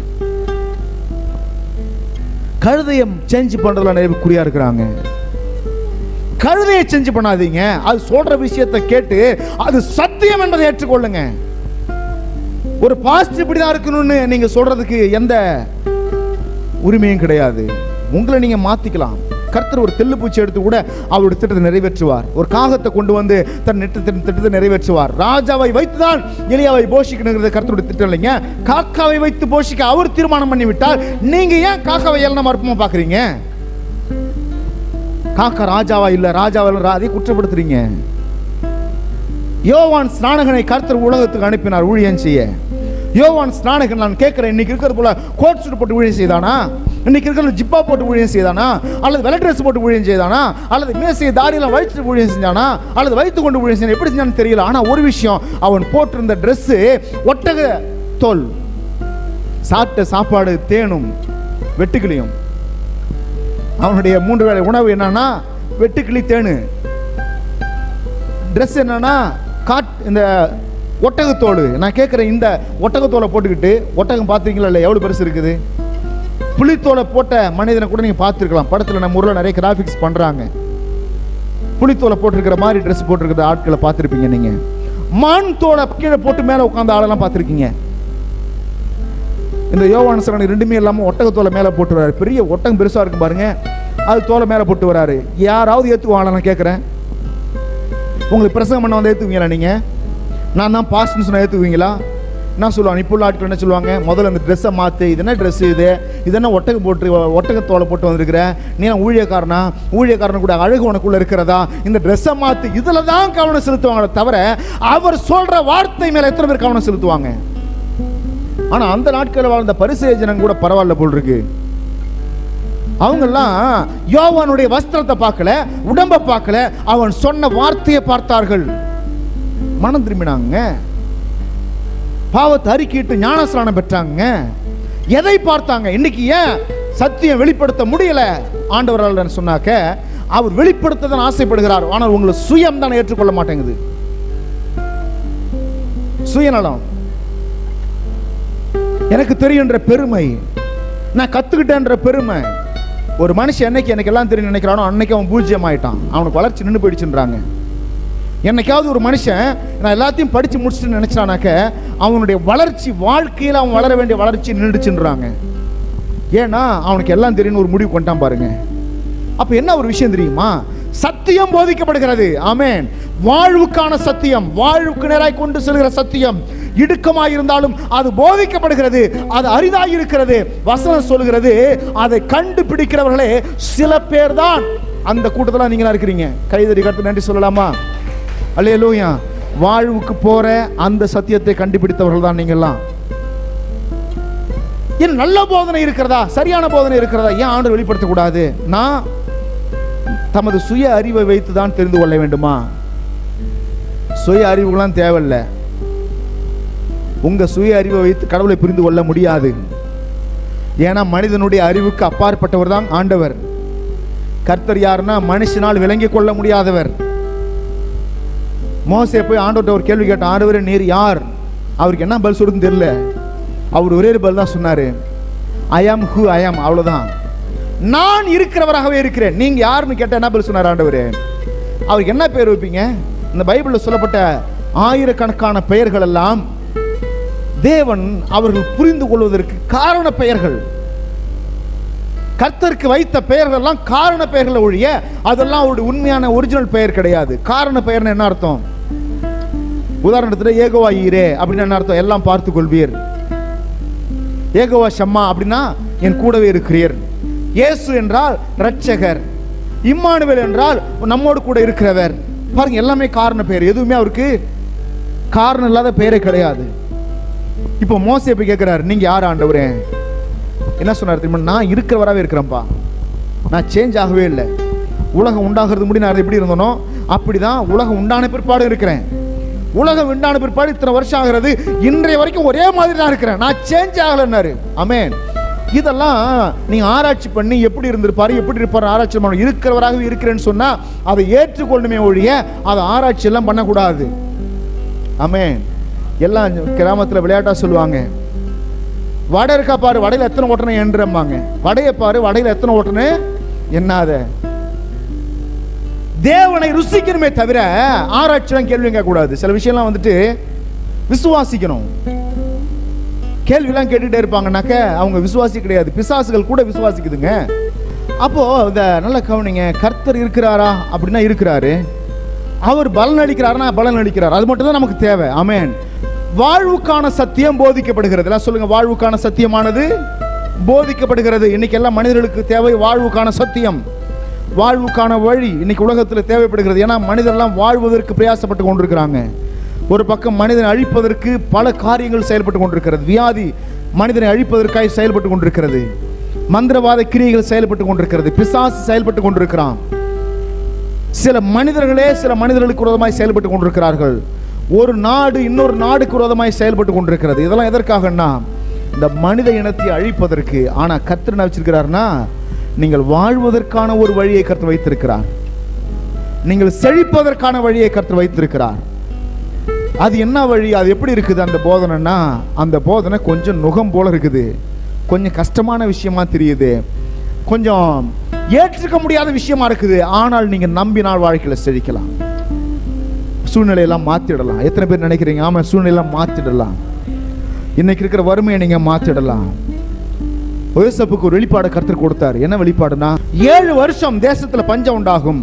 கழுதையை சேஞ்ச் பண்றதுல நிறைய பேர் குறியா இருக்கிறாங்க கழுதையை செஞ்சு பண்ணாதீங்க அது சொல்ற விஷயத்தை கேட்டு அது சத்தியம் என்பதை ஏற்றுக்கொள்ளுங்க ஒரு பாஸ்ட் இப்படிதான் இருக்கணும்னு நீங்க சொல்றதுக்கு எந்த உரிமையும் கிடையாது உங்களை நீங்க மாத்திக்கலாம் கர்த்தர் ஒரு தெல்லு பூச்சி எடுத்து கூட அவருடைய திட்டத்தை நிறைவேற்றுவார் ஒரு காகத்தை கொண்டு வந்து தன் நெட்டு திட்டத்தை நிறைவேற்றுவார் ராஜாவை வைத்துதான் எலியாவை போஷிக்கணுங்கிறது கர்த்தருடைய திட்டம் இல்லைங்க காக்காவை வைத்து போஷிக்க அவர் தீர்மானம் பண்ணி விட்டால் நீங்க ஏன் காக்காவை ஏளனமா அற்பமா பாக்குறீங்க காக்கா ராஜாவா இல்ல ராஜாவா இல்ல அதை குற்றப்படுத்துறீங்க யோவான் ஸ்நானகனை கர்த்தர் உலகத்துக்கு அனுப்பினார் ஊழியம் செய்ய யோவான் ஸ்நானகன் நான் கேட்கிறேன் இன்னைக்கு இருக்கிறது போல கோட் சூட் போட்டு ஊழியம் செய்தானா இன்னைக்கு இருக்கிறது ஜிப்பா போட்டு ஊழியம் செய்தானா அல்லது வெள்ளை ட்ரெஸ் போட்டு ஊழியம் செய்தானா அல்லது மேசையை தாடியில் வயிற்று ஊழியம் செஞ்சானா அல்லது வைத்து கொண்டு ஊழியம் செஞ்சானா எப்படி செஞ்சான்னு தெரியல ஆனா ஒரு விஷயம் அவன் போட்டிருந்த Dress ஒட்டக தோல் சாப்பிட்ட சாப்பாடு தேனும் வெட்டுக்கிளியும் அவனுடைய மூன்று வேளை உணவு என்னன்னா வெட்டுக்கிளி தேனு ட்ரெஸ் என்னன்னா காட் இந்த ஒட்டகத்தோடு நான் கேட்குறேன் இந்த ஒட்டகத்தோலை போட்டுக்கிட்டு ஒட்டகம் பார்த்துருக்கீங்களா இல்லை எவ்வளோ பெருசு இருக்குது புலித்தோலை போட்ட மனிதனை கூட நீங்கள் பார்த்துருக்கலாம் படத்தில் நம்ம ஊரில் நிறைய கிராஃபிக்ஸ் பண்ணுறாங்க புலித்தோலை போட்டிருக்கிற மாதிரி ட்ரெஸ் போட்டிருக்கிற ஆட்களை பார்த்துருப்பீங்க நீங்கள் மான் தோலை கீழே போட்டு மேலே உட்காந்த ஆளெல்லாம் பார்த்துருக்கீங்க இந்த யோவான் சரணி ரெண்டுமே இல்லாமல் ஒட்டகத்தோலை மேலே போட்டு வராரு பெரிய ஒட்டகம் பெருசாக இருக்கும் பாருங்க அது தோலை மேலே போட்டு வராரு யாராவது ஏற்றுவாங்களா நான் கேட்குறேன் உங்களுக்கு பிரசங்கம் பண்ண வந்து ஏற்றுவீங்களா நீங்கள் நான் தான் பாஸ்ட்னு சொன்னால் ஏற்றுவீங்களா என்ன சொல்லுவாங்க இப்போ உள்ள ஆட்கள் என்ன சொல்லுவாங்க முதல்ல இந்த ட்ரெஸ்ஸை மாற்று இது என்ன ட்ரெஸ் இது இது என்ன ஒட்டகம் போட்டு ஒட்டகத்தோலை போட்டு வந்திருக்கிற நீ என்ன ஊழியக்காரனா ஊழியக்காரன் கூட அழகு உனக்குள்ள இருக்கிறதா இந்த ட்ரெஸ்ஸை மாற்று இதில் தான் கவனம் செலுத்துவாங்களே தவிர அவர் சொல்கிற வார்த்தை மேலே எத்தனை பேர் கவனம் செலுத்துவாங்க ஆனால் அந்த நாட்களில் வாழ்ந்த பரிசேய ஜனம் கூட பரவாயில்ல போல் இருக்கு அவங்கெல்லாம் யோவானுடைய வஸ்திரத்தை பார்க்கல உடம்ப பார்க்கல அவன் சொன்ன வார்த்தையை பார்த்தார்கள் மனம் திரும்பினாங்க பாவத்தை அறிக்கிட்டு ஞானஸ்நானம் பெற்றாங்க எதை பார்த்தாங்க இன்னைக்கு ஏன் சத்தியம் வெளிப்படுத்த முடியல ஆண்டவரால் சொன்னாக்க அவர் வெளிப்படுத்த தான் ஆசைப்படுகிறார் ஆனால் உங்களை சுயம் தான் ஏற்றுக்கொள்ள மாட்டேங்குது சுயநலம் எனக்கு தெரியுன்ற பெருமை நான் கத்துக்கிட்டேன்ற பெருமை ஒரு மனுஷன் என்னைக்கு எனக்கு எல்லாம் தெரியும் நினைக்கிறானோ அன்னைக்கு அவன் பூஜ்ஜியம் ஆயிட்டான் அவனுக்கு வளர்ச்சி நின்று போயிடுச்சுன்றாங்க என்னைக்காவது ஒரு மனுஷன் நான் எல்லாத்தையும் படித்து முடிச்சுட்டு நினைச்சானாக்க அவனுடைய வளர்ச்சி வாழ்க்கையில் அவன் வளர வேண்டிய வளர்ச்சி நின்றுச்சுன்றாங்க ஏன்னா அவனுக்கு எல்லாம் தெரியும்னு ஒரு முடிவு கொண்டான் பாருங்க அப்ப என்ன ஒரு விஷயம் தெரியுமா சத்தியம் போதிக்கப்படுகிறது ஆமென் வாழ்வுக்கான சத்தியம் வாழ்வுக்கு நேராய் கொண்டு செல்கிற சத்தியம் இடுக்கமாய் இருந்தாலும் அது போதிக்கப்படுகிறது அது அரிதாய் இருக்கிறது வசனம் சொல்கிறது அதை கண்டுபிடிக்கிறவர்களே சில பேர் தான் அந்த கூட்டத்தில் நீங்களா இருக்கிறீங்க கைதறி கருத்து நன்றி சொல்லலாமா அல்லேலூயா வாழ்வுக்கு போற அந்த சத்தியத்தை கண்டுபிடித்தவர்கள் தான் நீங்கள்லாம் ஏன் நல்ல போதனை இருக்கிறதா சரியான போதனை இருக்கிறதா ஏன் ஆண்டு வெளிப்படுத்தக்கூடாது நான் தமது சுய அறிவை வைத்து தான் தெரிந்து கொள்ள வேண்டுமா சுய அறிவுகளாம் தேவையில்லை உங்க சுய அறிவை வைத்து கடவுளை புரிந்து கொள்ள முடியாது ஏன்னா மனிதனுடைய அறிவுக்கு அப்பாற்பட்டவர் தான் ஆண்டவர் கர்த்தர் யாருன்னா மனுஷனால் விளங்கிக் கொள்ள முடியாதவர் மோசே போய் ஆண்டவர்கிட்ட ஒரு கேள்வி கேட்டான் ஆண்டவரே நீர் யார் அவருக்கு என்ன பதில் சொல்லுன்னு தெரியல அவர் ஒரே ஒரு பதில் தான் சொன்னாரு ஐ ஆம் ஹூ ஐ ஆம் அவ்வளவுதான் நான் இருக்கிறவராகவே இருக்கிறேன் நீங்க யாருன்னு கேட்ட என்ன பதில் சொன்னார் ஆண்டவர் அவருக்கு என்ன பேர் வைப்பீங்க இந்த பைபிளில் சொல்லப்பட்ட ஆயிரக்கணக்கான பெயர்கள் எல்லாம் தேவன் அவர்கள் புரிந்து கொள்வதற்கு காரண பெயர்கள் கர்த்தருக்கு வைத்த பெயர்கள் எல்லாம் காரண பெயர்களை ஒழிய அதெல்லாம் அவருடைய உண்மையான ஒரிஜினல் பெயர் கிடையாது காரண பெயர்னு என்ன அர்த்தம் உதாரணத்துல ஏகோவா ஈரே அப்படின்னு என்ன அர்த்தம் எல்லாம் பார்த்து கொள்வீர் ஏகோவா ஷம்மா அப்படின்னா என் கூடவே இருக்கிறீர் இயேசு என்றால் இரட்சகர் இம்மானுவேல் என்றால் நம்மோடு கூட இருக்கிறவர் பாருங்க எல்லாமே காரண பேர் எதுவுமே அவருக்கு காரணம் இல்லாத பேரே கிடையாது இப்போ மோசே போய் கேட்கிறாரு நீங்க யார் ஆண்டவரே என்ன சொன்னார் தெரியுமா நான் இருக்கிறவராகவே இருக்கிறேன்ப்பா நான் சேஞ்ச் ஆகவே இல்லை உலகம் உண்டாகிறது முடி நான் எப்படி இருந்தனோ அப்படிதான் உலகம் உண்டான பிற்பாடு இருக்கிறேன் உலகம் உண்டான பிற்பாடு இத்தனை வருஷம் ஆகிறது இன்றைய வரைக்கும் ஒரே மாதிரி தான் இருக்கிறேன் நான் சேஞ்ச் ஆகலைன்னாரு அமேன் இதெல்லாம் நீங்க ஆராய்ச்சி பண்ணி எப்படி இருந்திருப்பாரு எப்படி இருப்பாரு ஆராய்ச்சி பண்ணணும் இருக்கிறவராகவே இருக்கிறேன்னு சொன்னா அதை ஏற்றுக்கொள்ளுமே ஒழிய அதை ஆராய்ச்சி எல்லாம் பண்ணக்கூடாது அமேன் எல்லாம் கிராமத்துல விளையாட்டா சொல்லுவாங்க வடை இருக்கா பாரு வடையில எத்தனை ஓட்டணும் என்றம்பாங்க வடையை பாரு வடையில எத்தனை ஓட்டணும் என்னாத தேவனை ருசிக்கணுமே தவிர ஆராய்ச்சிலாம் கேள்வி கேட்கக்கூடாது சில விஷயம்லாம் வந்துட்டு விசுவாசிக்கணும் கேள்விலாம் கேட்டுட்டே இருப்பாங்கனாக்க அவங்க விசுவாசி கிடையாது பிசாசுகள் கூட விசுவாசிக்குதுங்க அப்போ இந்த நல்ல கவனிங்க கர்த்தர் இருக்கிறாரா அப்படின்னா இருக்கிறாரு அவர் பலன் அளிக்கிறாருன்னா பலன் அளிக்கிறார் அது மட்டும் தான் நமக்கு தேவை ஆமென் வாழ்வுக்கான சத்தியம் போதிக்கப்படுகிறது எல்லாம் சொல்லுங்க வாழ்வுக்கான சத்தியமானது போதிக்கப்படுகிறது இன்னைக்கு எல்லாம் மனிதர்களுக்கு தேவை வாழ்வுக்கான சத்தியம் வாழ்வுக்கான வழி இன்னைக்கு உலகத்தில் தேவைப்படுகிறது ஏன்னா மனிதர்லாம் வாழ்வதற்கு பிரயாசப்பட்டு கொண்டிருக்கிறாங்க ஒரு பக்கம் மனிதனை அழிப்பதற்கு பல காரியங்கள் செயல்பட்டு கொண்டிருக்கிறது வியாதி மனிதனை அழிப்பதற்காக செயல்பட்டு கொண்டிருக்கிறது மந்திரவாத கிரியைகள் செயல்பட்டு கொண்டிருக்கிறது பிசாசு செயல்பட்டு கொண்டிருக்கிறான் சில மனிதர்களே சில மனிதர்களுக்கு விரோதமாய் செயல்பட்டு கொண்டிருக்கிறார்கள் ஒரு நாடு இன்னொரு நாடுக்கு விரோதமாய் செயல்பட்டு கொண்டிருக்கிறது இதெல்லாம் எதற்காகன்னா இந்த மனித இனத்தை அழிப்பதற்கு ஆனா கர்த்தர் என்ன வச்சிருக்கிறார்னா நீங்கள் வாழ்வதற்கான ஒரு வழியை கர்த்தர் வைத்திருக்கிறார் நீங்கள் செழிப்பதற்கான வழியை கர்த்தர் வைத்திருக்கிறார் அது என்ன வழி அது எப்படி இருக்குது அந்த போதனைன்னா அந்த போதனை கொஞ்சம் நுகம் போல இருக்குது கொஞ்சம் கஷ்டமான விஷயமா தெரியுது கொஞ்சம் ஏற்றுக்க முடியாத விஷயமா இருக்குது ஆனால் நீங்க நம்பினால் வாழ்க்கையில செழிக்கலாம் சூழ்நிலையெல்லாம் மாத்திடலாம் எத்தனை பேர் நினைக்கிறீங்க ஆமா சூழ்நிலையெல்லாம் மாத்திடலாம் இன்னைக்கு இருக்கிற வறுமையை நீங்க மாத்திடலாம் யோசப்புக்கு ஒரு வெளிப்பாடு கருத்து கொடுத்தார் என்ன வெளிப்பாடுனா ஏழு வருஷம் தேசத்துல பஞ்சம் உண்டாகும்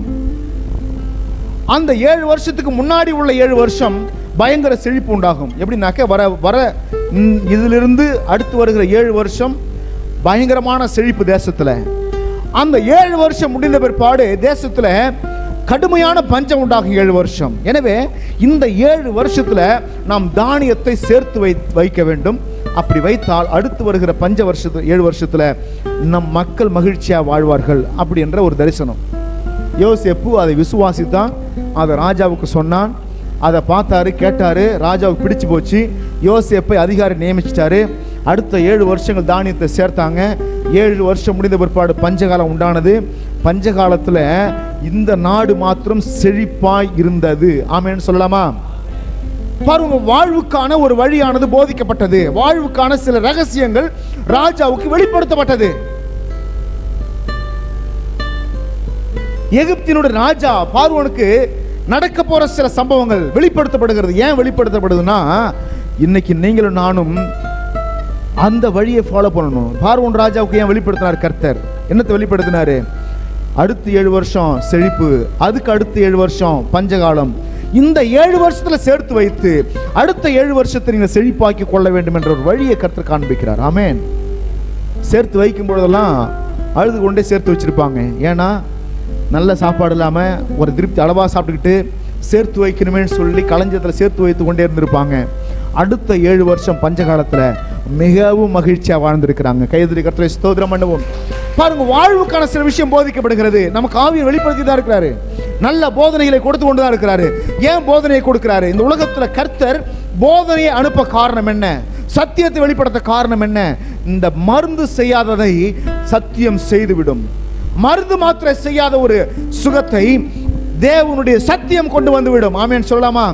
அந்த ஏழு வருஷத்துக்கு முன்னாடி உள்ள ஏழு வருஷம் பயங்கர செழிப்பு உண்டாகும் எப்படின்னாக்க வர வர ம், இதிலிருந்து அடுத்து வருகிற ஏழு வருஷம் பயங்கரமான செழிப்பு தேசத்துல அந்த ஏழு வருஷம் முடிந்த பிற்பாடு தேசத்துல கடுமையான பஞ்சம் உண்டாகும் ஏழு வருஷம் எனவே இந்த ஏழு வருஷத்துல நாம் தானியத்தை சேர்த்து வை வைக்க வேண்டும் அப்படி வைத்தால் அடுத்து வருகிற பஞ்ச வருஷத்து ஏழு வருஷத்துல நம் மக்கள் மகிழ்ச்சியா வாழ்வார்கள் அப்படி என்ற ஒரு தரிசனம் யோசேப்பு அதை விசுவாசித்தான் அதை ராஜாவுக்கு சொன்னான் அதை பார்த்தாரு கேட்டாரு ராஜாவுக்கு பிடிச்சு போச்சு யோசேப்பை அதிகாரி நியமிச்சிட்டாரு அடுத்த ஏழு வருஷங்கள் தானியத்தை சேர்த்தாங்க ஏழு வருஷம் முடிந்த பிற்பாடு பஞ்சகாலம் உண்டானது பஞ்சகாலத்துல இந்த நாடு மாத்திரம் செழிப்பாய் இருந்தது ஆமேன்னு சொல்லலாமா பாருங்க வாழ்வுக்கான ஒரு வழியானது போதிக்கப்பட்டது வாழ்வுக்கான சில ரகசியங்கள் ராஜாவுக்கு வெளிப்படுத்தப்பட்டது எகிப்தினுடைய ராஜா பார்வோனுக்கு நடக்க போற சில சம்பவங்கள் வெளிப்படுத்தப்படுகிறது ஏன் வெளிப்படுத்தப்படுதுன்னா இன்னைக்கு நீங்களும் நானும் அந்த வழியை ஃபாலோ பண்ணணும் பார்வோன் ராஜாவுக்கு ஏன் வெளிப்படுத்தினார் கர்த்தர் என்னத்தை வெளிப்படுத்தினாரு அடுத்து ஏழு வருஷம் செழிப்பு அதுக்கு அடுத்து ஏழு வருஷம் பஞ்சகாலம் இந்த ஏழு வருஷத்துல சேர்த்து வைத்து அடுத்த ஏழு வருஷத்தை நீங்க செழிப்பாக்கி கொள்ள வேண்டும் என்ற ஒரு வழியை கர்த்தர் காண்பிக்கிறார் ஆமென் சேர்த்து வைக்கும் பொழுதெல்லாம் அழுது கொண்டே சேர்த்து வச்சிருப்பாங்க ஏன்னா நல்ல சாப்பாடு இல்லாமல் ஒரு திருப்தி அளவாக சாப்பிட்டுக்கிட்டு சேர்த்து வைக்கணுமேன்னு சொல்லி களஞ்சத்தில் சேர்த்து வைத்து கொண்டே இருந்திருப்பாங்க அடுத்த ஏழு வருஷம் பஞ்சகாலத்தில் மிகவும் மகிழ்ச்சியாக வாழ்ந்திருக்கிறாங்க கைதறி கர்த்தரை ஸ்தோத்திரம் பண்ணுவோம் பாருங்க வாழ்வுக்கான சில விஷயம் போதிக்கப்படுகிறது நமக்கு ஆவியை வெளிப்படுத்தி தான் இருக்கிறாரு நல்ல போதனைகளை கொடுத்து கொண்டு தான் இருக்கிறாரு ஏன் போதனையை கொடுக்கிறாரு இந்த உலகத்துல கர்த்தர் போதனையை அனுப்ப காரணம் என்ன சத்தியத்தை வெளிப்படுத்த காரணம் என்ன இந்த மருந்து செய்யாததை சத்தியம் செய்துவிடும் மருந்து மாத்திரை செய்யாத ஒரு சுகத்தை தேவனுடைய சத்தியம் கொண்டு வந்து விடும் ஆமேன் சொல்லலாமா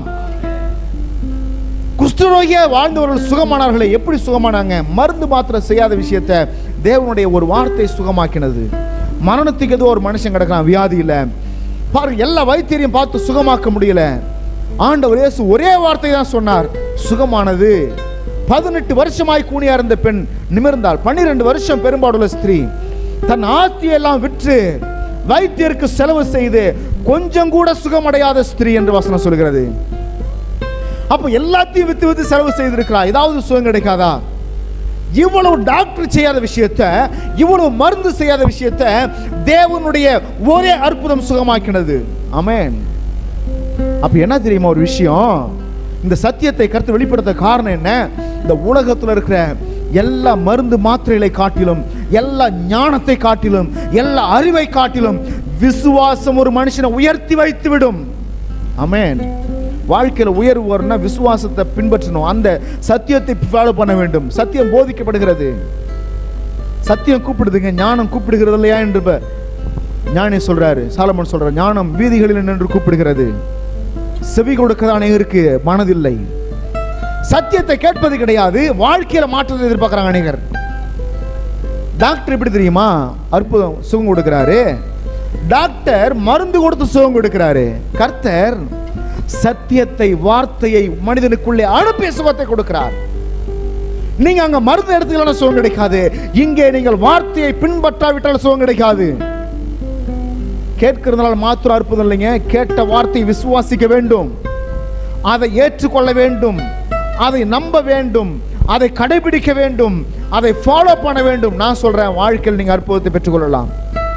குஷ்டரோகிய வாழ்ந்தவர்கள் சுகமானார்களே எப்படி சுகமானாங்க மருந்து மாத்திரை செய்யாத விஷயத்தை தேவனுடைய ஒரு வார்த்தை சுகமாக்கினது மரணத்துக்கு ஏதோ ஒரு மனுஷன் கிடக்கலாம் வியாதி இல்ல பாருங்க எல்லா வைத்தியரையும் பார்த்து சுகமாக்க முடியல ஆண்டவர் இயேசு ஒரே வார்த்தை தான் சொன்னார் சுகமானது பதினெட்டு வருஷமாய் கூனியா இருந்த பெண் நிமிர்ந்தாள் பன்னிரண்டு வருஷம் பெரும்பாடுள்ள ஸ்திரீ தன் ஆஸ்தியெல்லாம் விற்று வைத்தியருக்கு செலவு செய்து கொஞ்சம் கூட சுகமடையாத ஸ்திரீ என்று வசனம் சொல்கிறது அப்ப எல்லாத்தையும் வித்து வித்து செலவு செய்திருக்கிறா ஏதாவது சுகம் கிடைக்காதா இவ்வளவு டாக்டர் செய்யாத விஷயத்த இவ்வளவு மருந்து செய்யாத விஷயத்த தேவனுடைய ஒரே அற்புதம் சுகமாக்கினது ஆமென் அப்ப என்ன தெரியுமா ஒரு விஷயம் இந்த சத்தியத்தை கருத்து வெளிப்படுத்த காரணம் என்ன இந்த உலகத்துல இருக்கிற எல்லா மருந்து மாத்திரைகளை காட்டிலும் எல்லா ஞானத்தை காட்டிலும் எல்லா அறிவை காட்டிலும் விசுவாசம் ஒரு மனுஷனை உயர்த்தி வைத்து விடும் ஆமென் வாழ்க்கையில உயர்வு வரணும்னா விசுவாசத்தை பின்பற்றணும் அந்த சத்தியத்தை ஃபாலோ பண்ண வேண்டும் சத்தியம் போதிக்கப்படுகிறது சத்தியம் கூப்பிடுதுங்க ஞானம் கூப்பிடுகிறது இல்லையா என்று இப்ப ஞானி சொல்றாரு சாலமன் சொல்றாரு ஞானம் வீதிகளில் நின்று கூப்பிடுகிறது செவி கொடுக்க அநேகருக்கு மனதில்லை சத்தியத்தை கேட்பது கிடையாது வாழ்க்கையில மாற்றத்தை எதிர்பார்க்கறாங்க அநேகர் டாக்டர் எப்படி தெரியுமா அற்புதம் சுகம் கொடுக்கிறாரு டாக்டர் மருந்து கொடுத்து சுகம் கொடுக்கிறாரு கர்த்தர் சத்தியத்தை வார்த்தையை மனிதனுக்குள்ளே அனுப்பிய சுகத்தை கொடுக்கிறார் நீங்க அங்க மருந்து எடுத்துக்கலாம் சுகம் கிடைக்காது இங்கே நீங்கள் வார்த்தையை பின்பற்றாவிட்டால் சுகம் கிடைக்காது கேட்கிறதுனால மாத்திரம் அற்புதம் இல்லைங்க கேட்ட வார்த்தை விசுவாசிக்க வேண்டும் அதை ஏற்றுக்கொள்ள வேண்டும் அதை நம்ப வேண்டும் அதை கடைபிடிக்க வேண்டும் அதை ஃபாலோ பண்ண வேண்டும் நான் சொல்றேன் வாழ்க்கையில் நீங்க அற்புதத்தை பெற்றுக்கொள்ளலாம்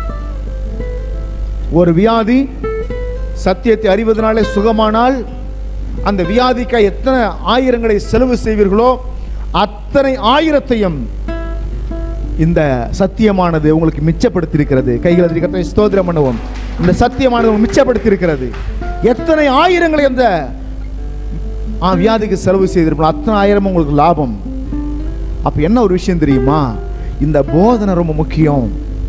ஒரு வியாதி சத்தியத்தை அறிவதனாலே சுகமானால் அந்த வியாதிக்காக எத்தனை ஆயிரங்களை செலவு செய்வீர்களோ அத்தனை ஆயிரத்தையும் இந்த சத்தியமானது உங்களுக்கு மிச்சப்படுத்தியிருக்கிறது கைகள் அதிகத்தை ஸ்தோத்திரம் பண்ணுவோம் இந்த சத்தியமானது உங்களுக்கு மிச்சப்படுத்தியிருக்கிறது எத்தனை ஆயிரங்களை அந்த ஆ, வியாதிக்கு செலவு செய்திருப்போம் அத்தனை ஆயிரம் உங்களுக்கு லாபம் அப்ப என்ன ஒரு விஷயம் தெரியுமா இந்த போதனை ரொம்ப முக்கியம்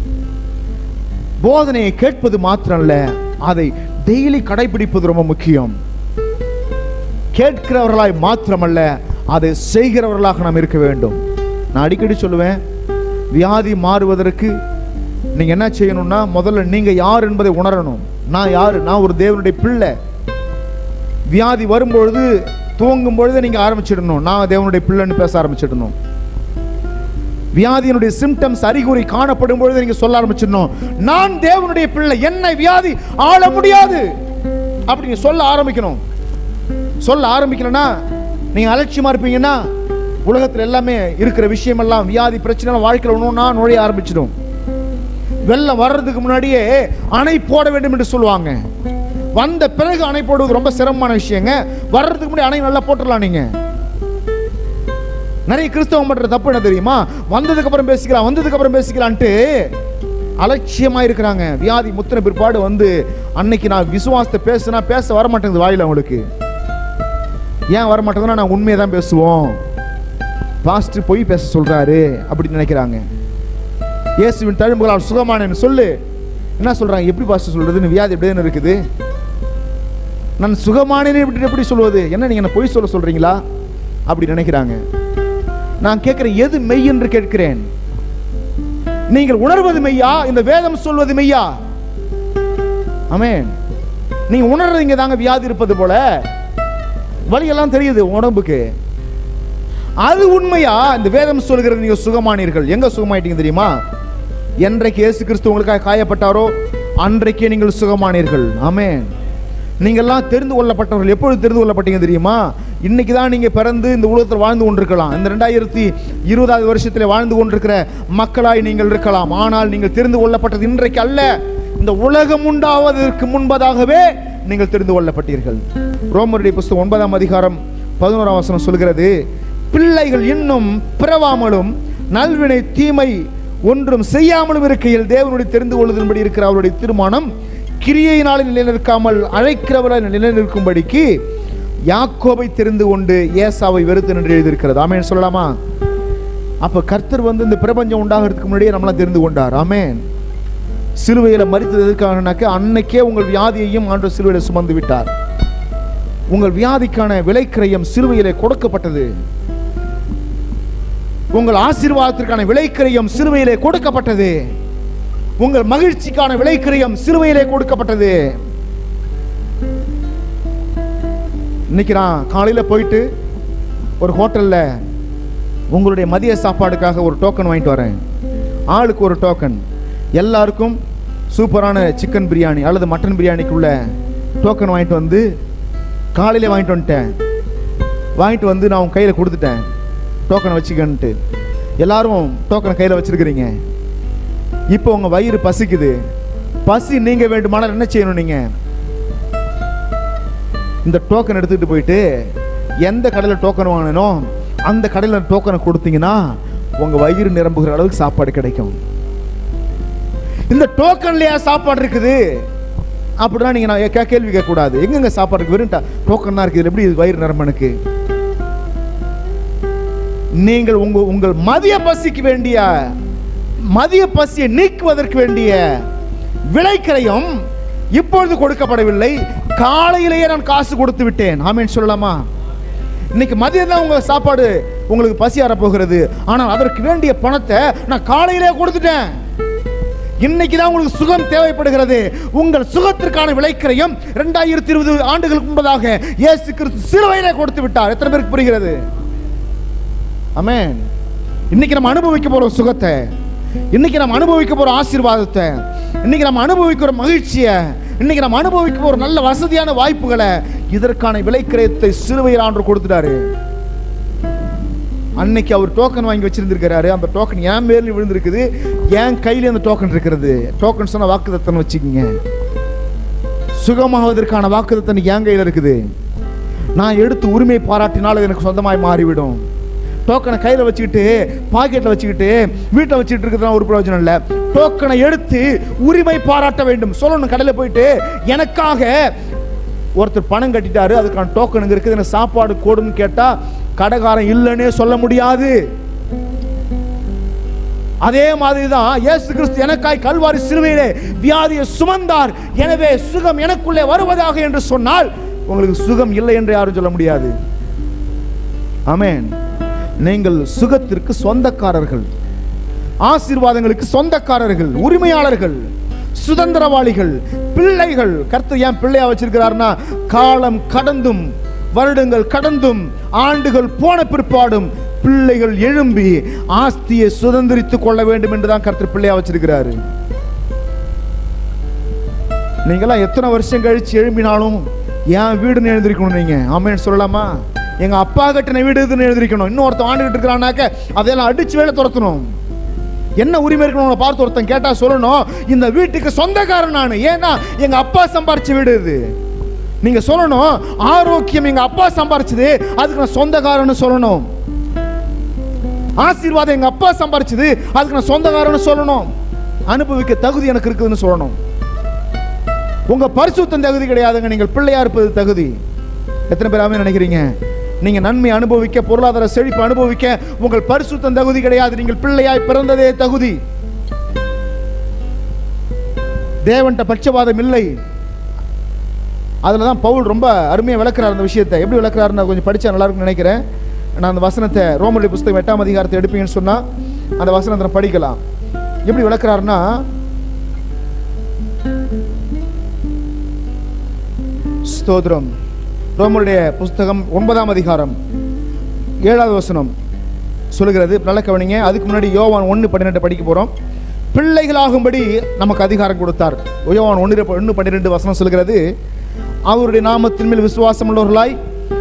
போதனையை கேட்பது மாத்திரம் இல்ல அதை டெய்லி கடைபிடிப்பது ரொம்ப முக்கியம் கேட்கிறவர்களாய் மாத்திரமல்ல அதை செய்கிறவர்களாக நாம் இருக்க வேண்டும் நான் அடிக்கடி சொல்லுவேன் வியாதி மாறுவதற்கு நீங்க என்ன செய்யணும்னா முதல்ல நீங்க யார் என்பதை உணரணும் நான் யாரு நான் ஒரு தேவனுடைய பிள்ளை வியாதி வரும்பொழுது தூங்கும் பொழுது நீங்க ஆரம்பிச்சிடணும் நான் தேவனுடைய பிள்ளைன்னு பேச ஆரம்பிச்சிடணும் வியாதியினுடைய சிம்டம்ஸ் அறிகுறி காணப்படும் பொழுது நீங்க சொல்ல ஆரம்பிச்சிடணும் நான் தேவனுடைய பிள்ளை என்னை வியாதி ஆள முடியாது அப்படி நீங்க சொல்ல ஆரம்பிக்கணும் சொல்ல ஆரம்பிக்கலனா நீங்க அலட்சியமா இருப்பீங்கன்னா உலகத்துல எல்லாமே இருக்கிற விஷயமெல்லாம் வியாதி பிரச்சனை வாழ்க்கையில் ஒன்றுனா நுழைய ஆரம்பிச்சிடும் வெள்ளம் வர்றதுக்கு முன்னாடியே அணை போட வேண்டும் என்று சொல்லுவாங்க வந்த பிறகு அணை போடுவது ரொம்ப சிரமமான விஷயங்க வர்றதுக்கு முன்னாடி அணை நல்லா போட்டுடலாம் நீங்க நிறைய கிறிஸ்தவம் பண்ற தப்பு என்ன தெரியுமா வந்ததுக்கு அப்புறம் பேசிக்கலாம் வந்ததுக்கு அப்புறம் பேசிக்கலான்ட்டு அலட்சியமா இருக்கிறாங்க வியாதி முத்தின பிற்பாடு வந்து அன்னைக்கு நான் விசுவாசத்தை பேசுனா பேச வர மாட்டேங்குது வாயில அவங்களுக்கு ஏன் வர மாட்டேங்குதுன்னா நான் உண்மையை தான் பேசுவோம் பாஸ்டர் பொய் பேச சொல்றாரு அப்படின்னு நினைக்கிறாங்க இயேசுவின் தழும்புகளால் சுகமானேன்னு சொல்லு என்ன சொல்றாங்க எப்படி பாஸ்டர் சொல்றதுன்னு வியாதி எப்படின்னு இருக்குது நான் சுகமானேன்னு எப்படி எப்படி சொல்வது என்ன நீங்க என்ன பொய் சொல்ல சொல்றீங்களா அப்படி நினைக்கிறாங்க நான் கேட்கிறேன் எது மெய் என்று கேட்கிறேன் நீங்கள் உணர்வது மெய்யா இந்த வேதம் சொல்வது மெய்யா ஆமென் நீங்க உணர்றீங்க தாங்க வியாதி இருப்பது போல வலியெல்லாம் தெரியுது உடம்புக்கு அது உண்மையா இந்த வேதம் சொல்கிறது நீங்க சுகமானீர்கள் எங்க சுகமாயிட்டீங்க தெரியுமா என்றைக்கு இயேசு கிறிஸ்து உங்களுக்காக காயப்பட்டாரோ அன்றைக்கே நீங்கள் சுகமானீர்கள் ஆமென் நீங்கள்லாம் தெரிந்து கொள்ளப்பட்டவர்கள் எப்பொழுது தெரிந்து கொள்ளப்பட்டீங்க தெரியுமா இன்னைக்கு தான் நீங்க பிறந்து இந்த உலகத்தில் வாழ்ந்து கொண்டிருக்கலாம் இந்த ரெண்டாயிரத்தி இருபதாவது வருஷத்தில் வாழ்ந்து கொண்டிருக்கிற மக்களாய் நீங்கள் இருக்கலாம் ஆனால் நீங்கள் தெரிந்து கொள்ளப்பட்டது இன்றைக்கு அல்ல இந்த உலகம் உண்டாவதற்கு முன்பதாகவே நீங்கள் தெரிந்து கொள்ளப்பட்டீர்கள் ரோமருடைய புஸ்தகம் ஒன்பதாம் அதிகாரம் பதினோராம் வசனம் சொல்கிறது பிள்ளைகள் இன்னும் பிறவாமலும் நல்வினை தீமை ஒன்றும் செய்யாமலும் இருக்கையில் தேவனுடைய தெரிந்து கொள்வதன்படி இருக்கிற அவருடைய தீர்மானம் கிரியையினாலே நிலைநிற்காமல் அழைக்கிறவரை நிலைநிற்கும்படிக்கு யாக்கோபை தெரிந்து கொண்டு ஏசாவை வெறுத்து நின்று எழுதியிருக்கிறது ஆமேன் சொல்லலாமா அப்ப கர்த்தர் வந்து இந்த பிரபஞ்சம் உண்டாகிறதுக்கு முன்னாடியே நம்மளாம் தெரிந்து கொண்டார் ஆமேன் சிலுவையில் மறித்தது எதுக்காகனாக்க அன்னைக்கே உங்கள் வியாதியையும் ஆண்டு சிலுவையில் சுமந்து விட்டார் உங்கள் வியாதிக்கான விலைக்கிரயம் சிலுவையிலே கொடுக்கப்பட்டது உங்கள் ஆசீர்வாதத்திற்கான விலைக்கிரயம் சிலுவையிலே கொடுக்கப்பட்டது உங்கள் மகிழ்ச்சிக்கான விலைக்கிரயம் சிலுவையிலே கொடுக்கப்பட்டது இன்னைக்கு நான் காலையில் போயிட்டு ஒரு ஹோட்டலில் உங்களுடைய மதிய சாப்பாடுக்காக ஒரு டோக்கன் வாங்கிட்டு வரேன் ஆளுக்கு ஒரு டோக்கன் எல்லாருக்கும் சூப்பரான சிக்கன் பிரியாணி அல்லது மட்டன் பிரியாணிக்குள்ள டோக்கன் வாங்கிட்டு வந்து காலையில வாங்கிட்டு வந்துட்டேன் வாங்கிட்டு வந்து நான் உன் கையில் கொடுத்துட்டேன் டோக்கனை வச்சுக்கன்ட்டு எல்லாரும் டோக்கனை கையில் வச்சிருக்கிறீங்க இப்போ உங்க வயிறு பசிக்குது பசி நீங்க வேண்டுமானால் என்ன செய்யணும் நீங்க இந்த டோக்கன் எடுத்துக்கிட்டு போயிட்டு எந்த கடையில் டோக்கன் வாங்கினோ அந்த கடையில் டோக்கனை கொடுத்தீங்கன்னா உங்க வயிறு நிரம்புகிற அளவுக்கு சாப்பாடு கிடைக்கும் இந்த டோக்கன்லயா சாப்பாடு இருக்குது அப்படின்னா நீங்க நான் கே- கேள்வி கேட்க கூடாது எங்கெங்க சாப்பாடு இருக்கு வெறும் டோக்கன் தான் இருக்குது இதுல எப்படி இது வயிறு நிரம்ப எனக்கு நீங்கள் உங்க உங்கள் மதிய பசிக்கு வேண்டிய மதிய பசியை நீக்குவதற்கு வேண்டிய விலைக்கரையும் இப்பொழுது கொடுக்கப்படவில்லை காலையிலேயே நான் காசு கொடுத்து விட்டேன் ஆமேன் சொல்லலாமா இன்னைக்கு மதியம் தான் உங்க சாப்பாடு உங்களுக்கு பசி போகிறது ஆனால் அதற்கு வேண்டிய பணத்தை நான் காலையிலே கொடுத்துட்டேன் இன்னைக்கு தான் உங்களுக்கு சுகம் தேவைப்படுகிறது உங்கள் சுகத்திற்கான விலைக்கரையும் ரெண்டாயிரத்தி இருபது ஆண்டுகளுக்கு முன்பதாக இயேசு கிறிஸ்து சிலுவையிலே கொடுத்து விட்டார் எத்தனை பேருக்கு புரிகிறது ஆமென் இன்னைக்கு நம்ம அனுபவிக்க போறோம் சுகத்தை இன்னைக்கு நம்ம அனுபவிக்க போற ஆசீர்வாதத்தை இன்னைக்கு நம்ம அனுபவிக்கிற மகிழ்ச்சியை இன்னைக்கு நம்ம அனுபவிக்க போற நல்ல வசதியான வாய்ப்புகளை இதற்கான விலைக்கிரயத்தை சிலுவையில் ஆண்டு கொடுத்துட்டாரு அன்னைக்கு அவர் டோக்கன் வாங்கி வச்சிருந்திருக்கிறாரு அந்த டோக்கன் என் பேர்ல விழுந்திருக்குது என் கையில அந்த டோக்கன் இருக்கிறது டோக்கன் சொன்ன வாக்குத்தத்தம் வச்சுக்கோங்க சுகமாவதற்கான வாக்குத்தத்தம் என் கையில இருக்குது நான் எடுத்து உரிமை பாராட்டினால் அது எனக்கு சொந்தமாய் மாறிவிடும் டோக்கனை கையில் வச்சுக்கிட்டு பாக்கெட்டில் வச்சுக்கிட்டு வீட்டில் வச்சுக்கிட்டு இருக்கிறதுலாம் ஒரு பிரயோஜனம் இல்லை டோக்கனை எடுத்து உரிமை பாராட்ட வேண்டும் சொல்லணும் கடையில் போயிட்டு எனக்காக ஒருத்தர் பணம் கட்டிட்டாரு அதுக்கான டோக்கன் இங்க இருக்குது எனக்கு சாப்பாடு கொடுன்னு கேட்டா கடைக்காரன் இல்லைன்னே சொல்ல முடியாது அதே மாதிரி தான் இயேசு கிறிஸ்து எனக்காய் கல்வாரி சிலுவையிலே வியாதியை சுமந்தார் எனவே சுகம் எனக்குள்ளே வருவதாக என்று சொன்னால் உங்களுக்கு சுகம் இல்லை என்று யாரும் சொல்ல முடியாது ஆமென் நீங்கள் சுகத்திற்கு சொந்தக்காரர்கள் ஆசீர்வாதங்களுக்கு சொந்தக்காரர்கள் உரிமையாளர்கள் சுதந்திரவாளிகள் பிள்ளைகள் கர்த்தர் ஏன் பிள்ளையா வச்சிருக்கிறார்னா காலம் கடந்தும் வருடங்கள் கடந்தும் ஆண்டுகள் போன பிற்பாடும் பிள்ளைகள் எழும்பி ஆஸ்தியை சுதந்திரித்துக் கொள்ள வேண்டும் என்றுதான் கர்த்தர் பிள்ளையா வச்சிருக்கிறாரு நீங்களாம் எத்தனை வருஷம் கழிச்சு எழும்பினாலும் என் வீடுன்னு எழுந்திருக்கணும் நீங்க ஆமேன்னு சொல்லலாமா எங்க அப்பா கட்டின வீடு இதுன்னு எழுந்திருக்கணும் இன்னொருத்தன் ஆண்டுகிட்டு இருக்கிறானாக்க அதையெல்லாம் அடிச்சு வேலை துரத்தணும் என்ன உரிமை இருக்கணும் பார்த்து ஒருத்தன் கேட்டா சொல்லணும் இந்த வீட்டுக்கு சொந்தக்காரன் நான் ஏன்னா எங்க அப்பா சம்பாரிச்ச வீடு இது நீங்க சொல்லணும் ஆரோக்கியம் எங்க அப்பா சம்பாரிச்சது அதுக்கு நான் சொந்தக்காரன்னு சொல்லணும் ஆசீர்வாதம் எங்க அப்பா சம்பாரிச்சது அதுக்கு நான் சொந்தக்காரன்னு சொல்லணும் அனுபவிக்க தகுதி எனக்கு இருக்குதுன்னு சொல்லணும் உங்க பரிசுத்தம் தகுதி கிடையாதுங்க நீங்கள் பிள்ளையா இருப்பது தகுதி எத்தனை பேர் ஆமென் நினைக்கிறீங்க நீங்க நன்மை அனுபவிக்க பொருளாதார செழிப்பு அனுபவிக்க உங்கள் பரிசுத்தம் தகுதி கிடையாது நீங்கள் பிள்ளையாய் பிறந்ததே தகுதி தேவன்ட்ட பட்சபாதம் இல்லை அதில் தான் பவுல் ரொம்ப அருமையாக விளக்குறார் அந்த விஷயத்தை எப்படி விளக்குறாரு நான் கொஞ்சம் படிச்சா நல்லா இருக்கும்னு நினைக்கிறேன் நான் அந்த வசனத்தை ரோமலி புஸ்தகம் எட்டாம் அதிகாரத்தை எடுப்பீங்கன்னு சொன்னா அந்த வசனத்தை நான் படிக்கலாம் எப்படி விளக்குறாருன்னா ஸ்தோத்திரம் ரோமருடைய புஸ்தகம் ஒன்பதாம் அதிகாரம் ஏழாவது வசனம் சொல்லுகிறது நல்ல கவனிங்க அதுக்கு முன்னாடி யோவான் ஒன்று பன்னிரெண்டு படிக்க போகிறோம் பிள்ளைகளாகும்படி நமக்கு அதிகாரம் கொடுத்தார் யோவான் ஒன்று ஒன்று பன்னிரெண்டு வசனம் சொல்லுகிறது அவருடைய நாமத்தின் மேல் விசுவாசம் உள்ளவர்களாய்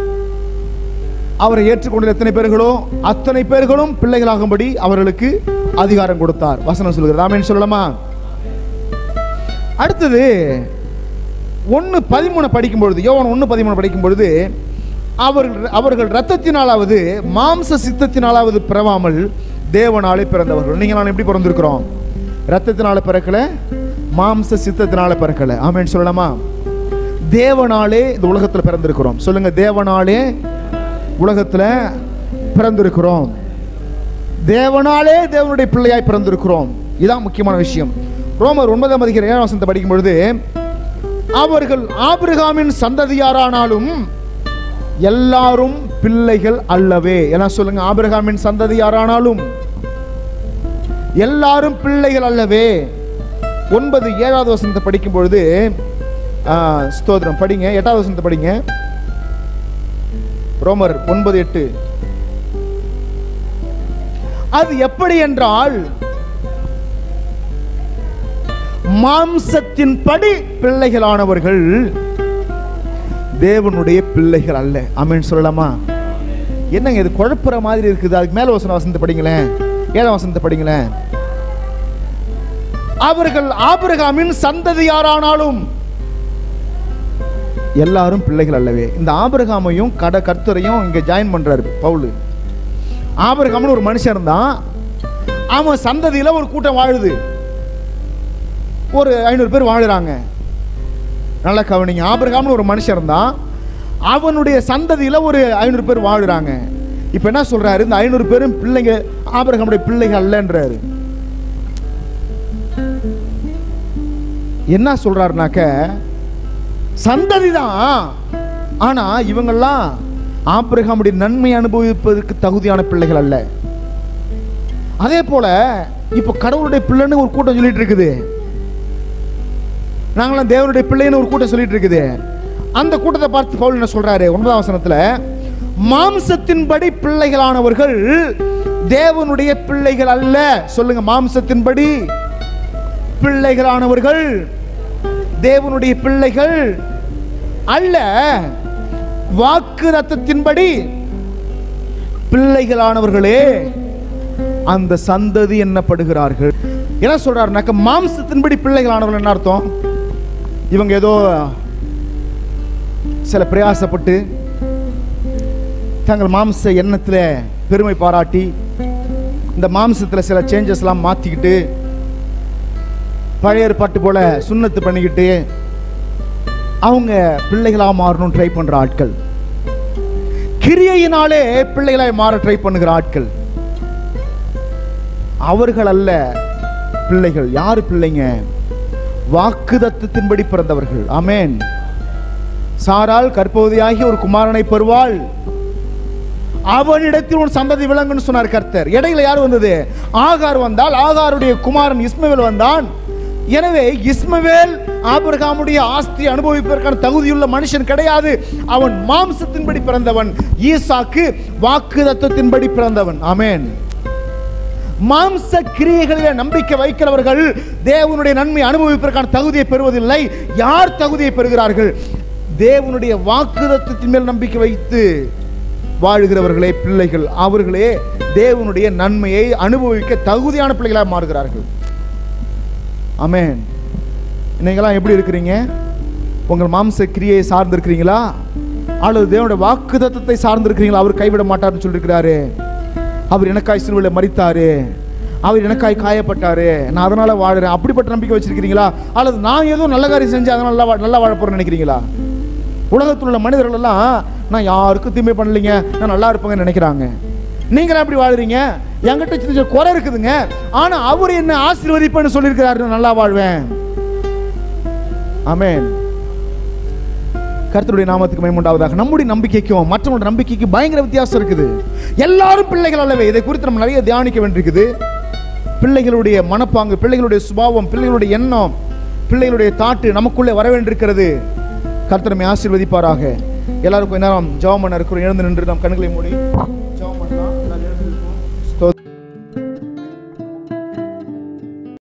அவரை ஏற்றுக்கொண்ட எத்தனை பேர்களோ அத்தனை பேர்களும் பிள்ளைகளாகும்படி அவர்களுக்கு அதிகாரம் கொடுத்தார் வசனம் சொல்லுகிறது ஆமென் சொல்லலாமா அடுத்தது ஒன்று பதிமூணு படிக்கும் பொழுது யோவான் ஒன்று பதிமூணு படிக்கும் பொழுது அவர்கள் அவர்கள் ரத்தத்தினாலாவது மாம்ச சித்தத்தினாலாவது பிறவாமல் தேவனாலே பிறந்தவர்கள் நீங்கள் நான் எப்படி பிறந்திருக்கிறோம் ரத்தத்தினால பிறக்கல மாம்ச சித்தத்தினால பிறக்கல ஆமென் சொல்லலாமா தேவனாலே இந்த உலகத்தில் பிறந்திருக்கிறோம் சொல்லுங்க தேவனாலே உலகத்தில் பிறந்திருக்கிறோம் தேவனாலே தேவனுடைய பிள்ளையாய் பிறந்திருக்கிறோம் இதான் முக்கியமான விஷயம் ரோமர் ஒன்பதாம் அதிகாரம் ஏழாம் வசனத்தை படிக்கும் பொழுது அவர்கள் ஆபிரகாமின் சந்ததியாரானாலும் எல்லாரும் பிள்ளைகள் அல்லவே எல்லாம் சொல்லுங்க ஆபிரகாமின் சந்ததியாரானாலும் எல்லாரும் பிள்ளைகள் அல்லவே ஒன்பது ஏழாவது வசனத்தை படிக்கும் பொழுது ஆ, ஸ்தோத்திரம் படிங்க எட்டாவது வசனத்தை படிங்க ரோமர் ஒன்பது எட்டு அது எப்படி என்றால் மாம்சத்தின் படி பிள்ளைகளானவர்கள் தேவனுடைய பிள்ளைகள் அல்ல அமேன் சொல்லலாமா என்னங்க இது குழப்புற மாதிரி இருக்குது அதுக்கு மேல வசன வசனத்தை படிங்களேன் ஏழாம் வசனத்தை படிங்களேன் அவர்கள் ஆபிரகாமின் சந்ததியாரானாலும் எல்லாரும் பிள்ளைகள் அல்லவே இந்த ஆபிரகாமையும் கட கர்த்தரையும் இங்க ஜாயின் பண்றாரு பவுல் ஆபிரகாம்னு ஒரு மனுஷன் இருந்தான் அவன் சந்ததியில ஒரு கூட்டம் வாழுது ஒரு ஐநூறு பேர் வாழுறாங்க நல்லா கவனிங்க ஆபிரகாம்னு ஒரு மனுஷன் இருந்தான் அவனுடைய சந்ததியில ஒரு ஐநூறு பேர் வாழுறாங்க இப்போ என்ன சொல்றாரு இந்த ஐநூறு பேரும் பிள்ளைங்க ஆபிரகாமுடைய பிள்ளைகள் அல்லன்றாரு என்ன சொல்றாருனாக்க சந்ததி தான் ஆனா இவங்கெல்லாம் ஆபிரகாமுடைய நன்மை அனுபவிப்பதற்கு தகுதியான பிள்ளைகள் அல்ல அதே போல இப்போ கடவுளுடைய பிள்ளைன்னு ஒரு கூட்டம் சொல்லிட்டு இருக்குது நாங்களாம் தேவனுடைய பிள்ளைன்னு ஒரு கூட்டம் சொல்லிட்டு இருக்குது அந்த கூட்டத்தை பார்த்து பவுல் என்ன சொல்றாரு ஒன்பதாம் வசனத்துல மாம்சத்தின்படி பிள்ளைகளானவர்கள் தேவனுடைய பிள்ளைகள் அல்ல சொல்லுங்க மாம்சத்தின்படி பிள்ளைகளானவர்கள் தேவனுடைய பிள்ளைகள் அல்ல வாக்கு ரத்தத்தின்படி பிள்ளைகளானவர்களே அந்த சந்ததி என்னப்படுகிறார்கள் என்ன சொல்றாருனாக்க மாம்சத்தின்படி பிள்ளைகளானவர்கள் என்ன அர்த்தம் இவங்க ஏதோ சில பிரயாசப்பட்டு தங்கள் மாம்ச எண்ணத்தில் பெருமை பாராட்டி இந்த மாம்சத்தில் சில சேஞ்சஸ்லாம் மாற்றிக்கிட்டு பழைய ஏற்பாட்டு போல சுண்ணத்து பண்ணிக்கிட்டு அவங்க பிள்ளைகளாக மாறணும் ட்ரை பண்ணுற ஆட்கள் கிரியையினாலே பிள்ளைகளாய் மாற ட்ரை பண்ணுகிற ஆட்கள் அவர்கள் அல்ல பிள்ளைகள் யாரு பிள்ளைங்க வாக்குதத்தத்தின்படி பிறந்தவர்கள் ஆமென் சாரால் கற்பவதியாகி ஒரு குமாரனை பெறுவாள் அவனிடத்தில் ஒரு சந்ததி விளங்குன்னு சொன்னார் கர்த்தர் இடையில யார் வந்தது ஆகார் வந்தால் ஆகாருடைய குமாரன் இஸ்மவேல் வந்தான் எனவே இஸ்மவேல் ஆபிரகாமுடைய ஆஸ்தி அனுபவிப்பதற்கான தகுதியுள்ள மனுஷன் கிடையாது அவன் மாம்சத்தின்படி பிறந்தவன் ஈசாக்கு வாக்கு தத்துவத்தின்படி பிறந்தவன் ஆமென் மாம்ச கிரியைகளிலே நம்பிக்கை வைக்கிறவர்கள் தேவனுடைய நன்மை அனுபவிப்பதற்கான தகுதியை பெறுவதில்லை யார் தகுதியை பெறுகிறார்கள் தேவனுடைய வாக்குதத்தத்தின் மேல் நம்பிக்கை வைத்து வாழுகிறவர்களே பிள்ளைகள் அவர்களே தேவனுடைய நன்மையை அனுபவிக்க தகுதியான பிள்ளைகளாக மாறுகிறார்கள் ஆமென் நீங்களாம் எப்படி இருக்கிறீங்க உங்கள் மாம்ச கிரியை சார்ந்திருக்கிறீங்களா அல்லது தேவனுடைய வாக்குதத்தத்தை சார்ந்திருக்கிறீங்களா அவர் கைவிட மாட்டார்னு சொல்லியிருக்கிறாரு அவர் எனக்காய் சிலுவையில் மறித்தாரு அவர் எனக்காய் காயப்பட்டாரு நான் அதனால வாழுறேன் அப்படிப்பட்ட நம்பிக்கை வச்சிருக்கிறீங்களா அல்லது நான் ஏதோ நல்ல காரியம் செஞ்சு அதனால நல்லா வா- நல்லா வாழ போறேன்னு நினைக்கிறீங்களா உலகத்தில் உள்ள மனிதர்கள் எல்லாம் நான் யாருக்கும் தீமை பண்ணலைங்க நான் நல்லா இருப்பேங்கன்னு நினைக்கிறாங்க நீங்களும் எப்படி வாழுறீங்க என்கிட்ட சின்ன சின்ன குறை இருக்குதுங்க ஆனா அவர் என்ன ஆசீர்வதிப்பேன்னு சொல்லியிருக்கிறாரு நான் நல்லா வாழ்வேன் ஆமென் கர்த்தருடைய நாமத்துக்கு மேம்புண்டாவதாக நம்முடைய நம்பிக்கைக்கும் மற்றவங்களுடைய நம்பிக்கைக்கு பயங்கர வித்தியாசம் இருக்குது எல்லாரும் பிள்ளைகள் அல்லவே இதை குறித்து நம்ம நிறைய தியானிக்க வேண்டியிருக்குது பிள்ளைகளுடைய மனப்பாங்கு பிள்ளைகளுடைய சுபாவம் பிள்ளைகளுடைய எண்ணம் பிள்ளைகளுடைய தாட்டு நமக்குள்ளே வர வேண்டியிருக்கிறது கர்த்தர் நம்மை ஆசீர்வதிப்பாராக எல்லாருக்கும் கொஞ்ச நேரம் ஜெபம் பண்ண இருக்கிறோம் எழுந்து நின்று நம் கண்களை மூடி